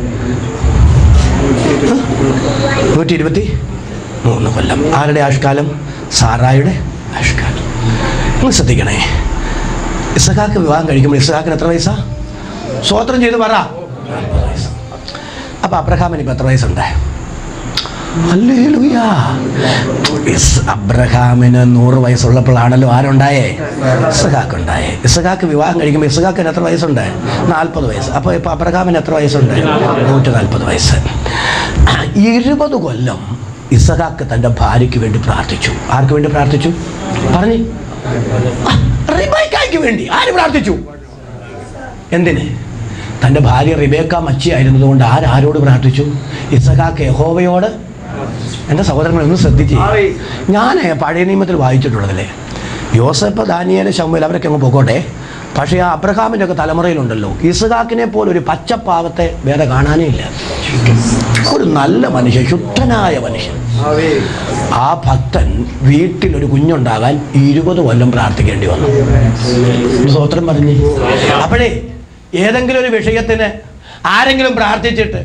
നൂറ്റി ഇരുപത്തി മൂന്ന് കൊല്ലം ആരുടെ ആയുഷ്കാലം സാറായുടെ ആയുഷ്കാലം നിങ്ങൾ ശ്രദ്ധിക്കണേ ഇസഹാക്ക് വിവാഹം കഴിക്കുമ്പോൾ ഇസഹാക്കിന് എത്ര വയസ്സാ സ്വോത്രം ചെയ്ത് പറ നാൽപ്പത് വയസ്സ് അപ്പൊ അബ്രഹാമിന് ഇപ്പൊ എത്ര വയസ്സുണ്ട് ഹല്ലേലൂയ. ഇസ് അബ്രഹാമിന് നൂറ് വയസ്സുള്ളപ്പോഴാണല്ലോ ആരുണ്ടായേ ഇസഹാക്ക് ഉണ്ടായേ ഇസഹാക്ക് വിവാഹം കഴിക്കുമ്പോൾ ഇസഹാക്കിന് എത്ര വയസ്സുണ്ട് നാൽപ്പത് വയസ്സ് അപ്പോൾ ഇപ്പൊ അബ്രഹാമിന് എത്ര വയസ്സുണ്ട് നൂറ്റി നാൽപ്പത് വയസ്സ് ഇരുപത് കൊല്ലം ഇസഹാക്ക് തൻ്റെ ഭാര്യയ്ക്ക് വേണ്ടി പ്രാർത്ഥിച്ചു ആർക്ക് വേണ്ടി പ്രാർത്ഥിച്ചു പറഞ്ഞു റിബൈക്കായ്ക്ക് വേണ്ടി ആര് പ്രാർത്ഥിച്ചു എന്തിന് തൻ്റെ ഭാര്യ റിബേക്ക മച്ചിയായിരുന്നതുകൊണ്ട് ആരാരോട് പ്രാർത്ഥിച്ചു ഇസഹാക്ക് യഹോവയോട് എൻ്റെ സഹോദരങ്ങൾ ഒന്ന് ശ്രദ്ധിച്ച് ഞാൻ പഴയ നിയമത്തിൽ വായിച്ചിട്ടുള്ളതല്ലേ യോസഫ് ദാനിയേല് ശമുൽ അവരൊക്കെ അങ്ങ് പോക്കോട്ടെ പക്ഷേ ആ അബ്രഹാമിൻ്റെ ഒക്കെ തലമുറയിലുണ്ടല്ലോ ഇസഹാക്കിനെ പോലെ ഒരു പച്ചപ്പാവത്തെ വേറെ കാണാനേ ഇല്ല ഒരു നല്ല മനുഷ്യൻ ശുദ്ധനായ മനുഷ്യൻ ആ ഭക്തൻ വീട്ടിൽ ഒരു കുഞ്ഞുണ്ടാകാൻ ഇരുപത് കൊല്ലം പ്രാർത്ഥിക്കേണ്ടി വന്നു സ്വോത്രം പറഞ്ഞ് അപ്പോഴേ ഏതെങ്കിലും ഒരു വിഷയത്തിന് ആരെങ്കിലും പ്രാർത്ഥിച്ചിട്ട്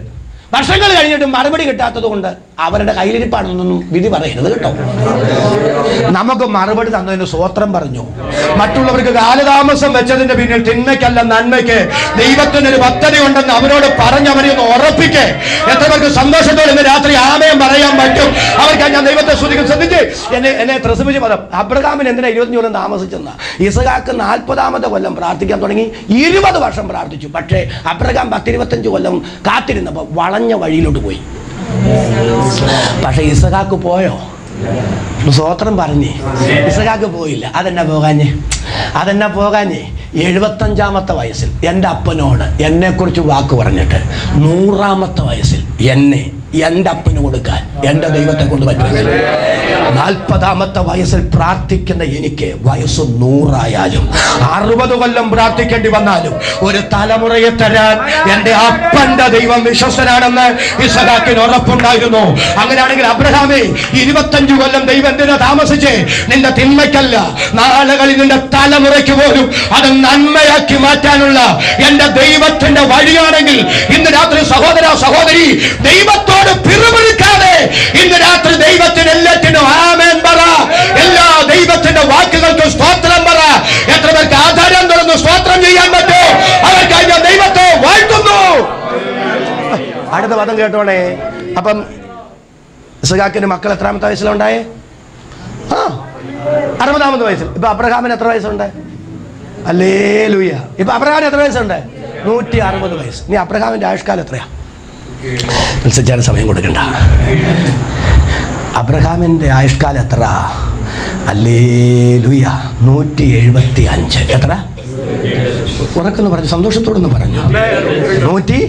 വർഷങ്ങൾ കഴിഞ്ഞിട്ട് മറുപടി കിട്ടാത്തത് കൊണ്ട് അവരുടെ കയ്യിലിരിപ്പാണെന്നൊന്നും വിധി പറയരുത് കേട്ടോ നമുക്ക് മറുപടി തന്നതിന് സ്വോത്രം പറഞ്ഞു മറ്റുള്ളവർക്ക് കാലതാമസം വെച്ചതിന്റെ പിന്നിൽ തിന്മയ്ക്കല്ല നന്മയ്ക്ക് ദൈവത്തിന് ഒരു പദ്ധതി ഉണ്ടെന്ന് അവരോട് പറഞ്ഞ് അവരെ ഒന്ന് ഉറപ്പിക്കേ എത്ര പേർക്ക് സന്തോഷത്തോടെ ഇന്ന് രാത്രി ആമയം പറയാൻ പറ്റും അവർക്ക് ഞാൻ ദൈവത്തെ ശ്രദ്ധിക്കും ശ്രദ്ധിച്ച് എന്നെ എന്നെ ത്രസിപ്പിച്ച് പറയാം അബ്രഹാമിന് എന്തിനാ ഇരുപത്തഞ്ച് കൊല്ലം താമസിച്ചെന്ന ഇസഹാക്ക് നാൽപ്പതാമത്തെ കൊല്ലം പ്രാർത്ഥിക്കാൻ തുടങ്ങി ഇരുപത് വർഷം പ്രാർത്ഥിച്ചു പക്ഷേ അബ്രഹാം പത്തിരുപത്തഞ്ച് കൊല്ലം കാത്തിരുന്നപ്പോൾ വളഞ്ഞ വഴിയിലോട്ട് പോയി പക്ഷെ ഇസഹാക്ക് പോയോ സ്വോത്രം പറഞ്ഞേ ഇസഹാക്ക് പോയില്ല അതെന്നാ പോകാഞ്ഞേ അതെന്നാ പോകാഞ്ഞേ എഴുപത്തഞ്ചാമത്തെ വയസ്സിൽ എൻ്റെ അപ്പനോട് എന്നെക്കുറിച്ച് വാക്ക് പറഞ്ഞിട്ട് നൂറാമത്തെ വയസ്സിൽ എന്നെ എൻ്റെ അപ്പന് കൊടുക്കാൻ എൻ്റെ ദൈവത്തെ കൊണ്ട് പറ്റുന്നില്ല നാൽപ്പതാമത്തെ വയസ്സിൽ പ്രാർത്ഥിക്കുന്ന എനിക്ക് വയസ്സ് നൂറായാലും അറുപത് കൊല്ലം പ്രാർത്ഥിക്കേണ്ടി വന്നാലും ഒരു തലമുറയെ തരാൻ എൻ്റെ അപ്പന്റെ ദൈവം വിശ്വസനാണെന്ന് ഇസഹാക്കിന് ഉറപ്പുണ്ടായിരുന്നു അങ്ങനെയാണെങ്കിൽ അബ്രഹാമേ ഇരുപത്തഞ്ചു കൊല്ലം ദൈവം എന്തിനാ താമസിച്ചേ നിന്റെ തിന്മയ്ക്കല്ല നാളുകളിൽ നിന്റെ തലമുറയ്ക്ക് പോലും അത് നന്മയാക്കി മാറ്റാനുള്ള എന്റെ ദൈവത്തിന്റെ വഴിയാണെങ്കിൽ ഇന്ന് രാത്രി സഹോദര സഹോദരി ദൈവത്തോട് പിറുപിറുക്കാതെ ഇന്ന് രാത്രി ദൈവത്തിന് എല്ലാറ്റിനും ആമേൻ പറ എല്ലാ ദൈവത്തിന്റെ വാക്കുകൾക്കും സ്തോത്രം പറ എത്ര പേർക്ക് ആധാരം തുറന്ന് സ്തോത്രം ചെയ്യാൻ പറ്റോ അവർക്കായി ഞാൻ ദൈവത്തെ വാഴ്ത്തുന്നു അടുത്ത പദം കേട്ടോണേ അപ്പം ഇസഹാക്കിന് മക്കൾ എത്രാമത്തെ വയസ്സിലുണ്ടായേ ആ അറുപതാമത്തെ വയസ്സിൽ ഇപ്പൊ അബ്രഹാമിന് എത്ര വയസ്സുണ്ട് അല്ലേ ലൂയ ഇപ്പൊ അബ്രഹാമിന് എത്ര വയസ്സുണ്ട് നൂറ്റി അറുപത് വയസ്സ് നീ അബ്രഹാമിന്റെ ആയുഷ്കാലം എത്രയാ മത്സരിച്ചാൽ സമയം കൊടുക്കണ്ട അബ്രഹാമിന്റെ ആയുഷ്കാലം എത്ര അല്ലേ ലൂയ നൂറ്റി എഴുപത്തി അഞ്ച് എത്ര ഉറക്കെന്ന് പറഞ്ഞു സന്തോഷത്തോടൊന്ന് പറഞ്ഞു നൂറ്റി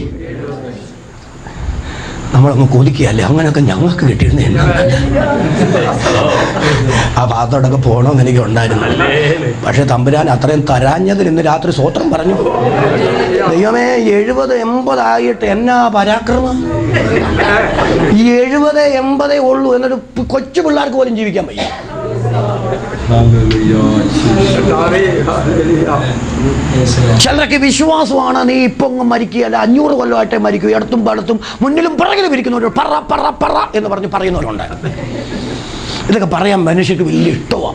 നമ്മളങ്ങ് കൊതിക്കുകയല്ലേ അങ്ങനെയൊക്കെ ഞങ്ങൾക്ക് കിട്ടിയിരുന്ന എന്നാണ് ആ ഭാഗത്തോടൊക്കെ പോകണമെന്ന് എനിക്ക് ഉണ്ടായിരുന്നു പക്ഷെ തമ്പുരാൻ അത്രയും തരാഞ്ഞതിൽ ഇന്ന് രാത്രി സ്വോത്രം പറഞ്ഞു ദൈവമേ എഴുപത് എൺപതായിട്ട് എന്നാ പരാക്രമം ഈ എഴുപത് എൺപതേ ഉള്ളൂ എന്നൊരു പ് കൊച്ചു പിള്ളേർക്ക് പോലും ജീവിക്കാൻ വയ്യ ചിലരൊക്കെ വിശ്വാസമാണ് നീ ഇപ്പൊ അങ്ങ് മരിക്കുകയല്ല അഞ്ഞൂറ് കൊല്ലമായിട്ടേ മരിക്കൂ ഇടത്തും പടത്തും മുന്നിലും പിറകിലും ഇരിക്കുന്നവർ പറ പറ പറ എന്ന് പറഞ്ഞ് പറയുന്നവരുണ്ട് ഇതൊക്കെ പറയാൻ മനുഷ്യർക്ക് വലിയ ഇഷ്ടമാണ്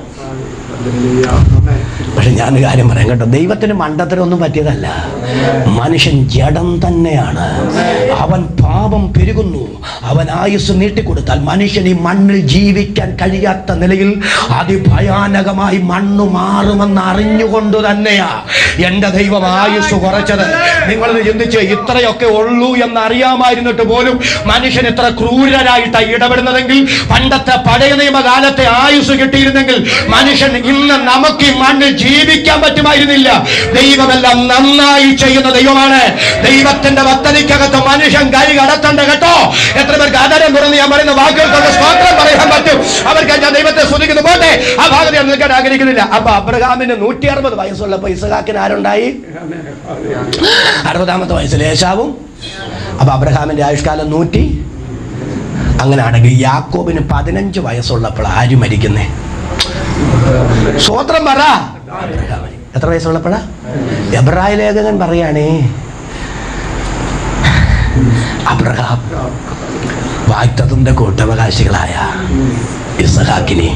പക്ഷെ ഞാനൊരു കാര്യം പറയാം കേട്ടോ ദൈവത്തിന് മണ്ടത്തരമൊന്നും പറ്റിയതല്ല മനുഷ്യൻ ജഡം തന്നെയാണ് അവൻ പാപം പെരുകുന്നു അവൻ ആയുസ് നീട്ടിക്കൊടുത്താൽ മനുഷ്യൻ ഈ മണ്ണിൽ ജീവിക്കാൻ കഴിയാത്ത നിലയിൽ അതിഭയാനകമായി മണ്ണ് മാറുമെന്ന് അറിഞ്ഞുകൊണ്ട് തന്നെയാ എൻ്റെ ദൈവം ആയുസ് കുറച്ചത് നിങ്ങളത് ചിന്തിച്ച് ഇത്രയൊക്കെ ഉള്ളൂ എന്ന് അറിയാമായിരുന്നിട്ട് പോലും മനുഷ്യൻ ഇത്ര ക്രൂരരായിട്ടാണ് ഇടപെടുന്നതെങ്കിൽ പണ്ടത്തെ പഴയ നിയമകാലത്തെ ആയുസ് കിട്ടിയിരുന്നെങ്കിൽ മനുഷ്യൻ ഇന്ന് നമുക്ക് ഈ മണ്ണിൽ ജീവിക്കാൻ പറ്റുമായിരുന്നില്ല ദൈവമെല്ലാം നന്നായി ചെയ്യുന്ന ദൈവമാണ് ദൈവത്തിന്റെ പദ്ധതിക്കകത്ത് മനുഷ്യൻ കൈ കടത്തണ്ട കേട്ടോ എത്ര പേർക്ക് ആധാരം തുറന്ന് ഞാൻ പറയുന്ന വാക്കുകൾ കൊണ്ട് സ്തോത്രം പറയാൻ പറ്റും അവർക്ക് ഞാൻ ദൈവത്തെ സ്തുതിക്കുന്നു പോട്ടെ ആ ഭാഗത്ത് ഞാൻ നിൽക്കാൻ ആഗ്രഹിക്കുന്നില്ല അപ്പൊ അബ്രഹാമിന് നൂറ്റി അറുപത് വയസ്സുള്ളപ്പോ ഇസഹാക്കിന് ആരുണ്ടായി അറുപതാമത്തെ വയസ്സിൽ യേശാവും അപ്പൊ അബ്രഹാമിന്റെ ആയുഷ്കാലം നൂറ്റി അങ്ങനെയാണെങ്കിൽ യാക്കോബിന് പതിനഞ്ച് വയസ്സുള്ളപ്പോൾ ആര് മരിക്കുന്നേ സ്വോത്രം പറ എത്ര വയസ്സുള്ളപ്പോഴാ എബ്രായ ലേഖകൻ പറയാണേ അബ്രഹാം വാഗ്ദത്തിന്റെ കൂട്ടവകാശികളായ ഇസഹാക്കിനെ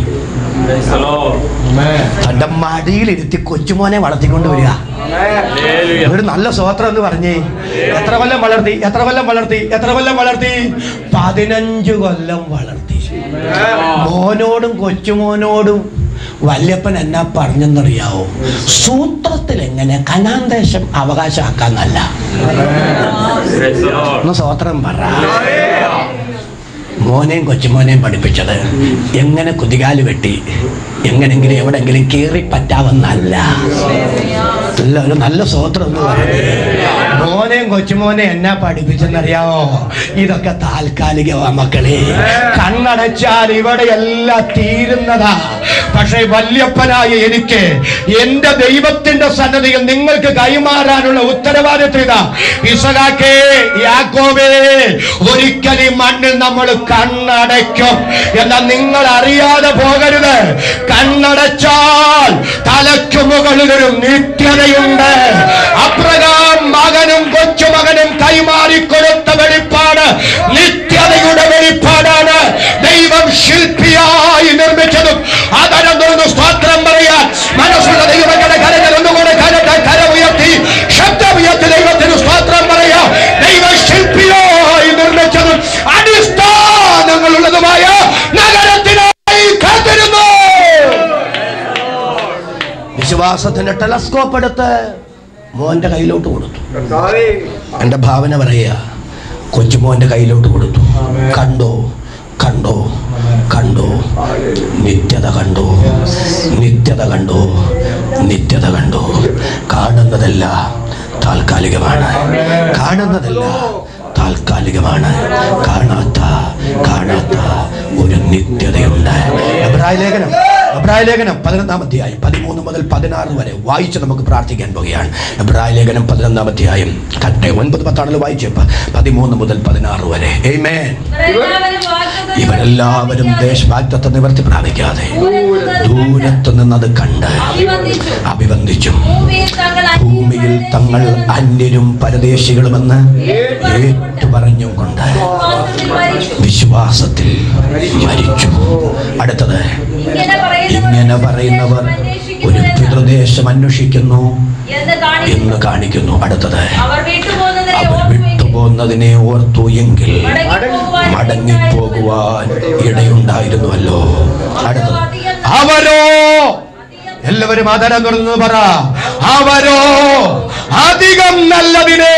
തന്റെ മടിയിലിരുത്തി കൊച്ചുമോനെ വളർത്തിക്കൊണ്ട് വരിക ഒരു നല്ല സ്വോത്രം എന്ന് പറഞ്ഞേ എത്ര കൊല്ലം വളർത്തി എത്ര കൊല്ലം വളർത്തി എത്ര കൊല്ലം വളർത്തി പതിനഞ്ച് കൊല്ലം വളർത്തി മോനോടും കൊച്ചുമോനോടും വല്യപ്പൻ എന്നാ പറഞ്ഞെന്നറിയാവോ സൂത്രത്തിൽ എങ്ങനെ കനാന്തേശം അവകാശമാക്കാന്നല്ല ഒന്ന് സ്വോത്രം പറ മോനെയും കൊച്ചുമോനെയും പഠിപ്പിച്ചത് എങ്ങനെ കുതികാല് വെട്ടി എങ്ങനെങ്കിലും എവിടെങ്കിലും കീറി പറ്റാവുന്നല്ല നല്ല ഒരു നല്ല സ്വോത്രം എന്ന് പറയുന്നത് മോനെയും കൊച്ചുമോനെ എന്നാ പഠിപ്പിച്ചെന്നറിയാമോ ഇതൊക്കെ താൽക്കാലികമാ മക്കളെ കണ്ണടച്ചാൽ ഇവിടെ എല്ലാം തീരുന്നതാ പക്ഷേ വല്യപ്പനായ എനിക്ക് എന്റെ ദൈവത്തിന്റെ സന്നദ്ധിയിൽ നിങ്ങൾക്ക് കൈമാറാനുള്ള ഉത്തരവാദിത്വം ഇതാ ഇസഹാക്കേ യാക്കോബേ ഒരിക്കലും ഈ മണ്ണിൽ നമ്മൾ കണ്ണടയ്ക്കും എന്നാൽ നിങ്ങൾ അറിയാതെ പോകരുത് കണ്ണടച്ചാൽ തലയ്ക്ക് മുകളിലൊരു നിത്യതയുണ്ട് അപ്രകാരം മകനും കൊച്ചുമകനും കൈമാറിക്കൊടുത്ത വെളിപ്പാട് വിശ്വാസത്തിന്റെ ടെലസ്കോപ്പ് എടുത്ത് മോന്റെ കയ്യിലോട്ട് കൊടുത്തു കർത്താവേ എൻ്റെ ഭാവന പറയുക കൊച്ചുമോൻ്റെ കയ്യിലോട്ട് കൊടുത്തു കണ്ടോ കണ്ടോ കണ്ടോ നിത്യത കണ്ടോ നിത്യത കണ്ടോ നിത്യത കണ്ടോ കാണുന്നതല്ല താൽക്കാലികമാണ് കാണുന്നതല്ല താൽക്കാലികമാണ് കാണാത്ത കാണാത്ത ഒരു നിത്യതയുണ്ട് എബ്രായ ലേഖനം എബ്രായ ലേഖനം പതിനൊന്നാം അധ്യായം പതിമൂന്ന് മുതൽ പതിനാറ് വരെ വായിച്ച് നമുക്ക് പ്രാർത്ഥിക്കാൻ പോകുകയാണ് എബ്രായ ലേഖനം പതിനൊന്നാം അധ്യായം കട്ടെ ഒൻപത് പത്താണല്ലോ വായിച്ചപ്പ പതിമൂന്ന് മുതൽ പതിനാറ് വരെ Amen. ഇവരെല്ലാവരും വാഗ്ദത്തം ഇവരെല്ലാവരും ദേശവാഗ്ദത്തെ നിവർത്തി പ്രാപിക്കാതെ ദൂരത്ത് നിന്നത് കണ്ട് അഭിവന്ദിച്ചു. അഭിവന്ദിച്ചും ഭൂമിയിൽ തങ്ങൾ ഭൂമിയിൽ തങ്ങൾ അന്യരും പരദേശികളുമെന്ന് ഏറ്റുപറഞ്ഞും കൊണ്ട് വിശ്വാസത്തിൽ മരിച്ചു. വിശ്വാസത്തിൽ മരിച്ചു അടുത്തത് ഇങ്ങനെ ഇങ്ങനെ പറയുന്നവർ ഒരു പിതൃദേശം അന്വേഷിക്കുന്നു എന്ന് കാണിക്കുന്നു. എന്ന് കാണിക്കുന്നു അടുത്തത് അവർ വിട്ടുപോകുന്നതിനെ അവർ ഓർത്തുവെങ്കിൽ വിട്ടുപോകുന്നതിനെ ഓർത്തു എങ്കിൽ മടങ്ങിപ്പോകുവാൻ മടങ്ങിപ്പോകുവാൻ ഇടയുണ്ടായിരുന്നുവല്ലോ അടുത്തത് അവരോ എല്ലാവരും ആദരം തുറന്നു പറ അവരോ അധികം നല്ലതിനെ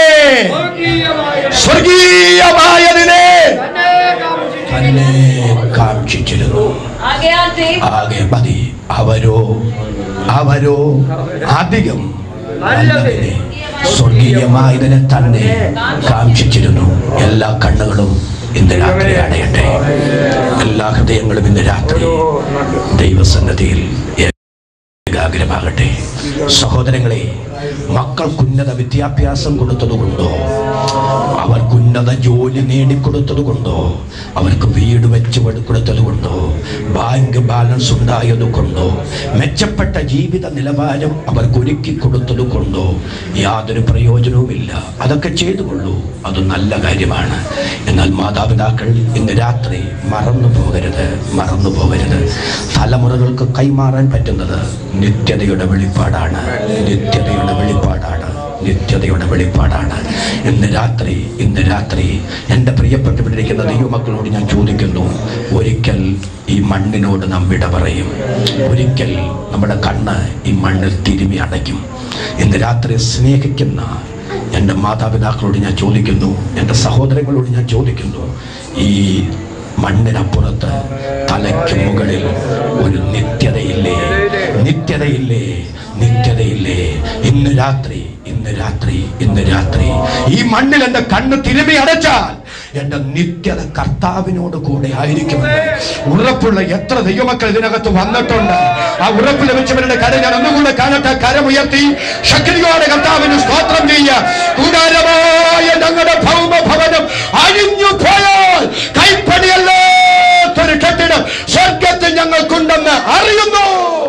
സ്വർഗീയമായതിനെ തന്നെ കാക്ഷിച്ചിരുന്നു ആകയാൽ ദൈവം ആകെ മതി അവരോ അവരോ അധികം നല്ലതിനെ സ്വർഗീയമായതിനെ തന്നെ കാക്ഷിച്ചിരുന്നു എല്ലാ കണ്ണുകളും ഇന്ന് രാത്രി അടയട്ടെ എല്ലാ ഹൃദയങ്ങളും ഇന്ന് രാത്രി ദൈവസന്നദ്ധിയിൽ ഏകാഗ്രമാകട്ടെ സഹോദരങ്ങളെ മക്കൾക്കുന്നത വിദ്യാഭ്യാസം കൊടുത്തതുകൊണ്ടോ അവർക്കുന്നത ജോലി നേടിക്കൊടുത്തതുകൊണ്ടോ അവർക്ക് വീട് വെച്ച് കൊടുത്തതുകൊണ്ടോ ബാങ്ക് ബാലൻസ് ഉണ്ടായതുകൊണ്ടോ മെച്ചപ്പെട്ട ജീവിത നിലവാരം അവർക്ക് ഒരുക്കി കൊടുത്തതുകൊണ്ടോ യാതൊരു പ്രയോജനവുമില്ല അതൊക്കെ ചെയ്തുകൊള്ളൂ അത് നല്ല കാര്യമാണ് എന്നാൽ മാതാപിതാക്കൾ ഇന്ന് രാത്രി മറന്നു പോകരുത് മറന്നു പോകരുത് തലമുറകൾക്ക് കൈമാറാൻ പറ്റുന്നത് നിത്യതയുടെ വെളിപ്പാടാണ് നിത്യതയുടെ വെളിപ്പാടാണ് നിത്യതയുടെ വെളിപ്പാടാണ് ഇന്ന് രാത്രി ഇന്ന് രാത്രി എൻ്റെ പ്രിയപ്പെട്ടുപിടിരിക്കുന്ന ദൈവമക്കളോട് ഞാൻ ചോദിക്കുന്നു ഒരിക്കൽ ഈ മണ്ണിനോട് നാം വിട പറയും ഒരിക്കൽ നമ്മുടെ കണ്ണ് ഈ മണ്ണിൽ തിരുമി അടയ്ക്കും ഇന്ന് രാത്രി സ്നേഹിക്കുന്ന എൻ്റെ മാതാപിതാക്കളോട് ഞാൻ ചോദിക്കുന്നു എൻ്റെ സഹോദരങ്ങളോട് ഞാൻ ചോദിക്കുന്നു ഈ മണ്ണിനപ്പുറത്ത് തലയ്ക്ക് മുകളിൽ ഒരു നിത്യതയില്ലേ നിത്യതയില്ലേ നിത്യതയില്ലേ ഇന്ന് രാത്രി ഇന്ന് രാത്രി ഇന്ന് രാത്രി ഈ മണ്ണിൽ എൻ്റെ കണ്ണ് തിരുമി അടച്ചാൽ എന്റെ നിത്യത കർത്താവിനോട് കൂടെ ആയിരിക്കുമെന്ന് ഉറപ്പുള്ള എത്ര ദൈവമക്കൾ ഇതിനകത്ത് വന്നിട്ടുണ്ട് ആ ഉറപ്പ് ലഭിച്ചവരുടെ കര ഞാൻ ഒന്നുകൂടെ കാണട്ടെ കരമുയർത്തി ശക്തിയോടെ കർത്താവിന് സ്തോത്രം ചെയ്യുക കൂടാരമായ ഞങ്ങളുടെ ഭൗമ ഭവനം അഴിഞ്ഞു പോയാൽ കൈപ്പണിയല്ലാത്തൊരു കെട്ടിടം സ്വർഗത്തിൽ ഞങ്ങൾക്കുണ്ടെന്ന് അറിയുന്നു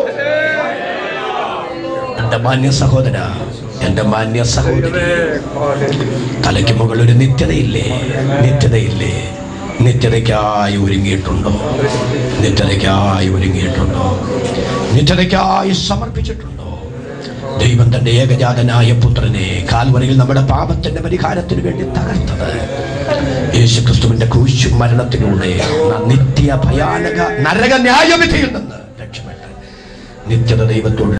എന്റെ മാന്യ സഹോദര എന്റെ മാന്യ സഹോദരി തലയ്ക്ക് മുകളിൽ ഒരു നിത്യതയില്ലേ നിത്യതയില്ലേ നിത്യതയ്ക്കായി ഒരുങ്ങിയിട്ടുണ്ടോ നിത്യതയ്ക്കായി ഒരുങ്ങിയിട്ടുണ്ടോ നിത്യതയ്ക്കായി സമർപ്പിച്ചിട്ടുണ്ടോ ദൈവം തന്റെ ഏകജാതനായ പുത്രനെ കാൽവരയിൽ നമ്മുടെ പാപത്തിന്റെ പരിഹാരത്തിന് വേണ്ടി തകർത്തത് യേശു ക്രിസ്തുവിന്റെ ക്രൂശു മരണത്തിലൂടെ നാം നിത്യ ഭയാനക നരക ന്യായവിധിയിൽ നിന്ന് രക്ഷപ്പെട്ട് നിത്യത ദൈവത്തോട്